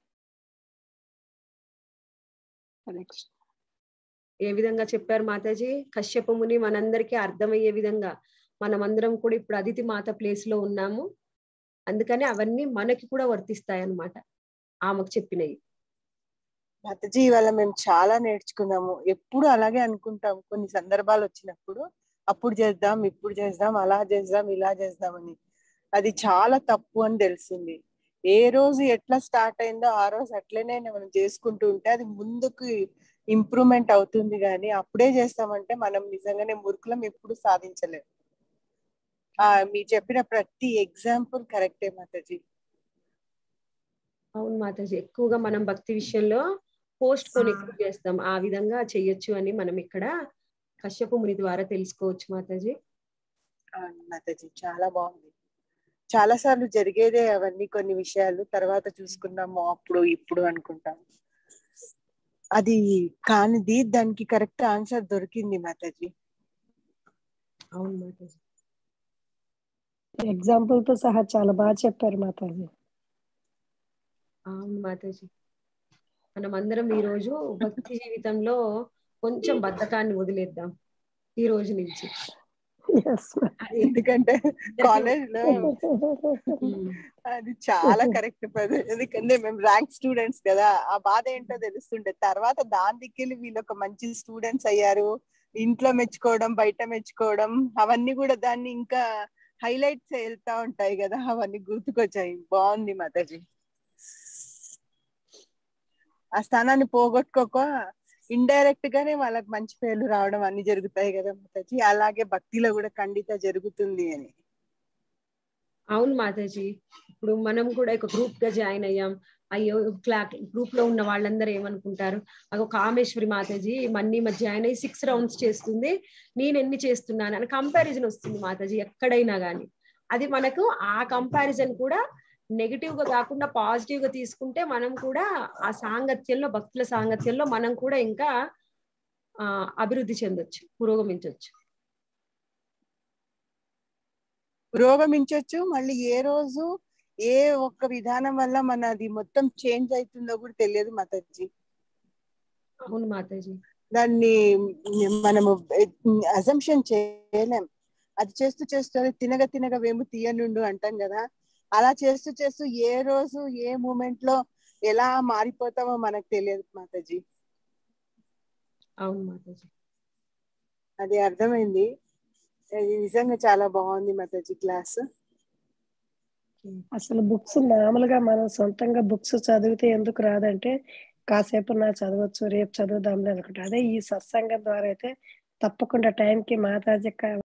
హరే కృష్ణ ఏ విధంగా చెప్పారు మాతాజీ కశ్యప ముని మనందరికీ అర్థమయ్యే విధంగా మనమందరం కూడా ఇప్పుడు అదితి మాత ప్లేస్ లో ఉన్నాము అందుకని అవన్నీ మనకి కూడా వర్తిస్తాయి అన్నమాట ఆమెకు చెప్పినవి మాతాజీ ఇవాళ మేము చాలా నేర్చుకున్నాము ఎప్పుడు అలాగే అనుకుంటాం కొన్ని సందర్భాలు వచ్చినప్పుడు అప్పుడు చేద్దాం ఇప్పుడు చేద్దాం అలా చేద్దాం ఇలా చేద్దామని అది చాలా తప్పు అని తెలిసింది ఏ రోజు ఎట్లా స్టార్ట్ అయిందో ఆ రోజు అట్లనే మనం చేసుకుంటూ ఉంటే అది ముందుకు ఇంప్రూవ్మెంట్ అవుతుంది కానీ అప్పుడే చేస్తామంటే మనం నిజంగానే మురుకులం ఎప్పుడు సాధించలేము ఆ మీరు చెప్పిన ప్రతి ఎగ్జాంపుల్ కరెక్టే మాతాజీ అవును మాతాజీ ఎక్కువగా మనం భక్తి విషయంలో పోస్ట్ పోన్ ఎక్కువ చేస్తాం ఆ విధంగా చెయ్యొచ్చు అని మనం ఇక్కడ కశ్యప ముని ద్వారా తెలుసుకోవచ్చు మాతాజీ అవును మాతాజీ చాలా బాగుంది చాలా సార్లు జరిగేదే అవన్నీ కొన్ని విషయాలు తర్వాత చూసుకున్నాము అప్పుడు ఇప్పుడు అనుకుంటాం అది కానిది దానికి కరెక్ట్ ఆన్సర్ దొరికింది మాతాజీ అవును మాతాజీ ఎగ్జాంపుల్ తో సహా చాలా బాగా చెప్పారు మాతాజీ అవును మాతాజీ మనం అందరం ఈ రోజు భక్తి జీవితంలో కొంచెం బద్ధకాన్ని వదిలేద్దాం ఈ రోజు నుంచి ఎస్ అది ఎందుకంటే కాలేజ్ లో ఉమ్, అది చాలా కరెక్ట్ ఎందుకంటే మేము ర్యాంక్ స్టూడెంట్స్ కదా ఆ బాధ ఏంటో తెలుస్తుండే తర్వాత దాని దిక్కెళ్ళి వీళ్ళు ఒక మంచి స్టూడెంట్స్ అయ్యారు ఇంట్లో మెచ్చుకోవడం బయట మెచ్చుకోవడం అవన్నీ కూడా దాన్ని ఇంకా హైలైట్స్ వెళ్తా ఉంటాయి కదా అవన్నీ గుర్తుకొచ్చాయి బాగుంది మాతాజీ ఆ స్థానాన్ని పోగొట్టుకోక ఇండైరెక్ట్ గానే వాళ్ళకి మంచి పేర్లు రావడం అన్ని జరుగుతాయి కదా మాతాజీ అలాగే భక్తిలో కూడా ఖండిత జరుగుతుంది అని అవును మాతాజీ ఇప్పుడు మనం కూడా ఒక గ్రూప్ గా జాయిన్ అయ్యాం అయ్యో క్లా గ్రూప్ లో ఉన్న వాళ్ళందరూ ఏమనుకుంటారు అగో కామేశ్వరి మాతాజీ మన్నీ మధ్య జాయిన్ అయ్యి సిక్స్ రౌండ్స్ చేస్తుంది నేను ఎన్ని చేస్తున్నాను అని కంపారిజన్ వస్తుంది మాతాజీ ఎక్కడైనా కానీ అది మనకు ఆ కంపారిజన్ కూడా నెగిటివ్ గా కాకుండా పాజిటివ్ గా తీసుకుంటే మనం కూడా ఆ సాంగత్యంలో భక్తుల సాంగత్యంలో మనం కూడా ఇంకా ఆ అభివృద్ధి చెందొచ్చు పురోగమించవచ్చు పురోగమించవచ్చు మళ్ళీ ఏ రోజు ఏ ఒక్క విధానం వల్ల మనది మొత్తం చేంజ్ అవుతుందో కూడా తెలియదు మాతాజీ అవును మాతాజీ దాన్ని మనము అజంప్షన్ చేయలేం అది చేస్తూ చేస్తూ అది తినగ తినగ వేము తీయనుండు అంటాం కదా అలా చేస్తూ చేస్తూ ఏ రోజు ఏ మూమెంట్ లో ఎలా మారిపోతామో మనకు తెలియదు మాతాజీ అవును మాతాజీ అది అర్థమైంది అది నిజంగా చాలా బాగుంది మాతాజీ క్లాస్ అసలు బుక్స్ మామూలుగా మనం సొంతంగా బుక్స్ చదివితే ఎందుకు రాదంటే కాసేపు నా చదవచ్చు రేపు చదువుదాంలే అనుకుంటా అదే ఈ సత్సంగం ద్వారా అయితే తప్పకుండా టైంకి మాతాజీ